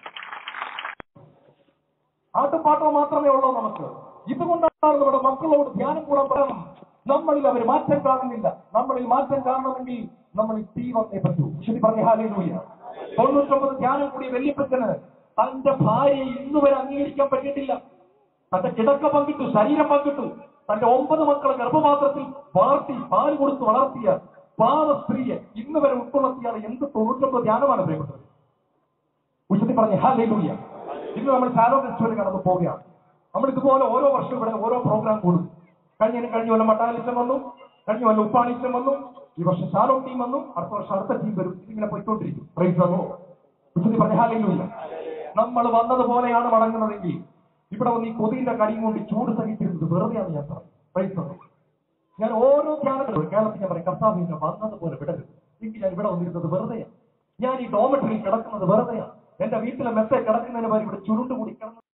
ആട്ടുപാട്ടോ മാത്രമേ ഉള്ളൂ നമുക്ക് ഇതുകൊണ്ടാണ് നമ്മുടെ മക്കളോട് ധ്യാനം കൂടാൻ പറയണം നമ്മളിൽ അവർ മാറ്റം കാണുന്നില്ല നമ്മളിൽ മാറ്റം കാണണമെങ്കിൽ നമ്മളിൽ തീ വന്നേ പറ്റൂ ശരി പറഞ്ഞ ഹാലേലൂയ തൊണ്ണൂറ്റൊമ്പത് ധ്യാനം കൂടിയ വല്യപ്പച്ചന് തന്റെ ഭാര്യയെ ഇന്നുവരെ അംഗീകരിക്കാൻ പറ്റിയിട്ടില്ല തന്റെ കിടക്ക പങ്കിട്ടു ശരീരം പങ്കിട്ടു തന്റെ ഒമ്പത് മക്കളെ ഗർഭപാത്രത്തിൽ വളർത്തി പാല് കൊടുത്ത് വളർത്തിയ പാവ സ്ത്രീയെ ഇന്ന് വരെ ഉൾക്കൊള്ളിയാണ് എന്ത് തൊണ്ണൂറ്റൊമ്പത് ധ്യാനമാണ് പ്രിയപ്പെട്ടത് ഉച്ചത്തിൽ പറഞ്ഞ ഹാലേലൂയ ഇന്ന് നമ്മൾ ഷാലോ ഫെസ്റ്റിവൽ കടന്നു പോവുകയാണ് നമ്മൾ ഇതുപോലെ ഓരോ വർഷവും ഇവിടെ ഓരോ പ്രോഗ്രാം കൂടും കഴിഞ്ഞ കഴിഞ്ഞ കൊല്ലം മട്ടാലിച്ചം വന്നു കഴിഞ്ഞ കൊല്ലം ഉപ്പാണിച്ചം വന്നു ഈ വർഷം ഷാലോ ടീം വന്നു അടുത്ത വർഷം അടുത്ത ടീം വരും ഇതിങ്ങനെ പോയിക്കൊണ്ടിരിക്കും പ്രൈസ് വന്നു ഉച്ചത്തിൽ പറഞ്ഞ ഹാലേലൂയ നമ്മൾ വന്നതുപോലെയാണ് മടങ്ങുന്നതെങ്കിൽ ഇവിടെ വന്ന് ഈ കൊതിയുടെ കടിയും കൊണ്ട് ഈ ചൂട് സഹിച്ചിരുന്നത് വെറുതെയാണ് ഞാൻ പറഞ്ഞത് പ്രൈസ് വന്നു ഞാൻ ഓരോ ധ്യാനത്തിലും കേരളത്തിൽ ഞാൻ പറയും കർത്താവിന്റെ വന്നതുപോലെ വിടരുത് എനിക്ക് ഞാൻ ഇവിടെ വന്നിരുന്നത് വെറുതെയാണ് ഞാൻ ഈ ഡോമറ്ററിൽ കിടക്കുന്നത് വെറുതെയാണ് എന്റെ വീട്ടിലെ മെത്തെ കിടക്കുന്നതിന് പകരം ഇവിടെ ചുരുണ്ട് കൂടി കിടന്ന്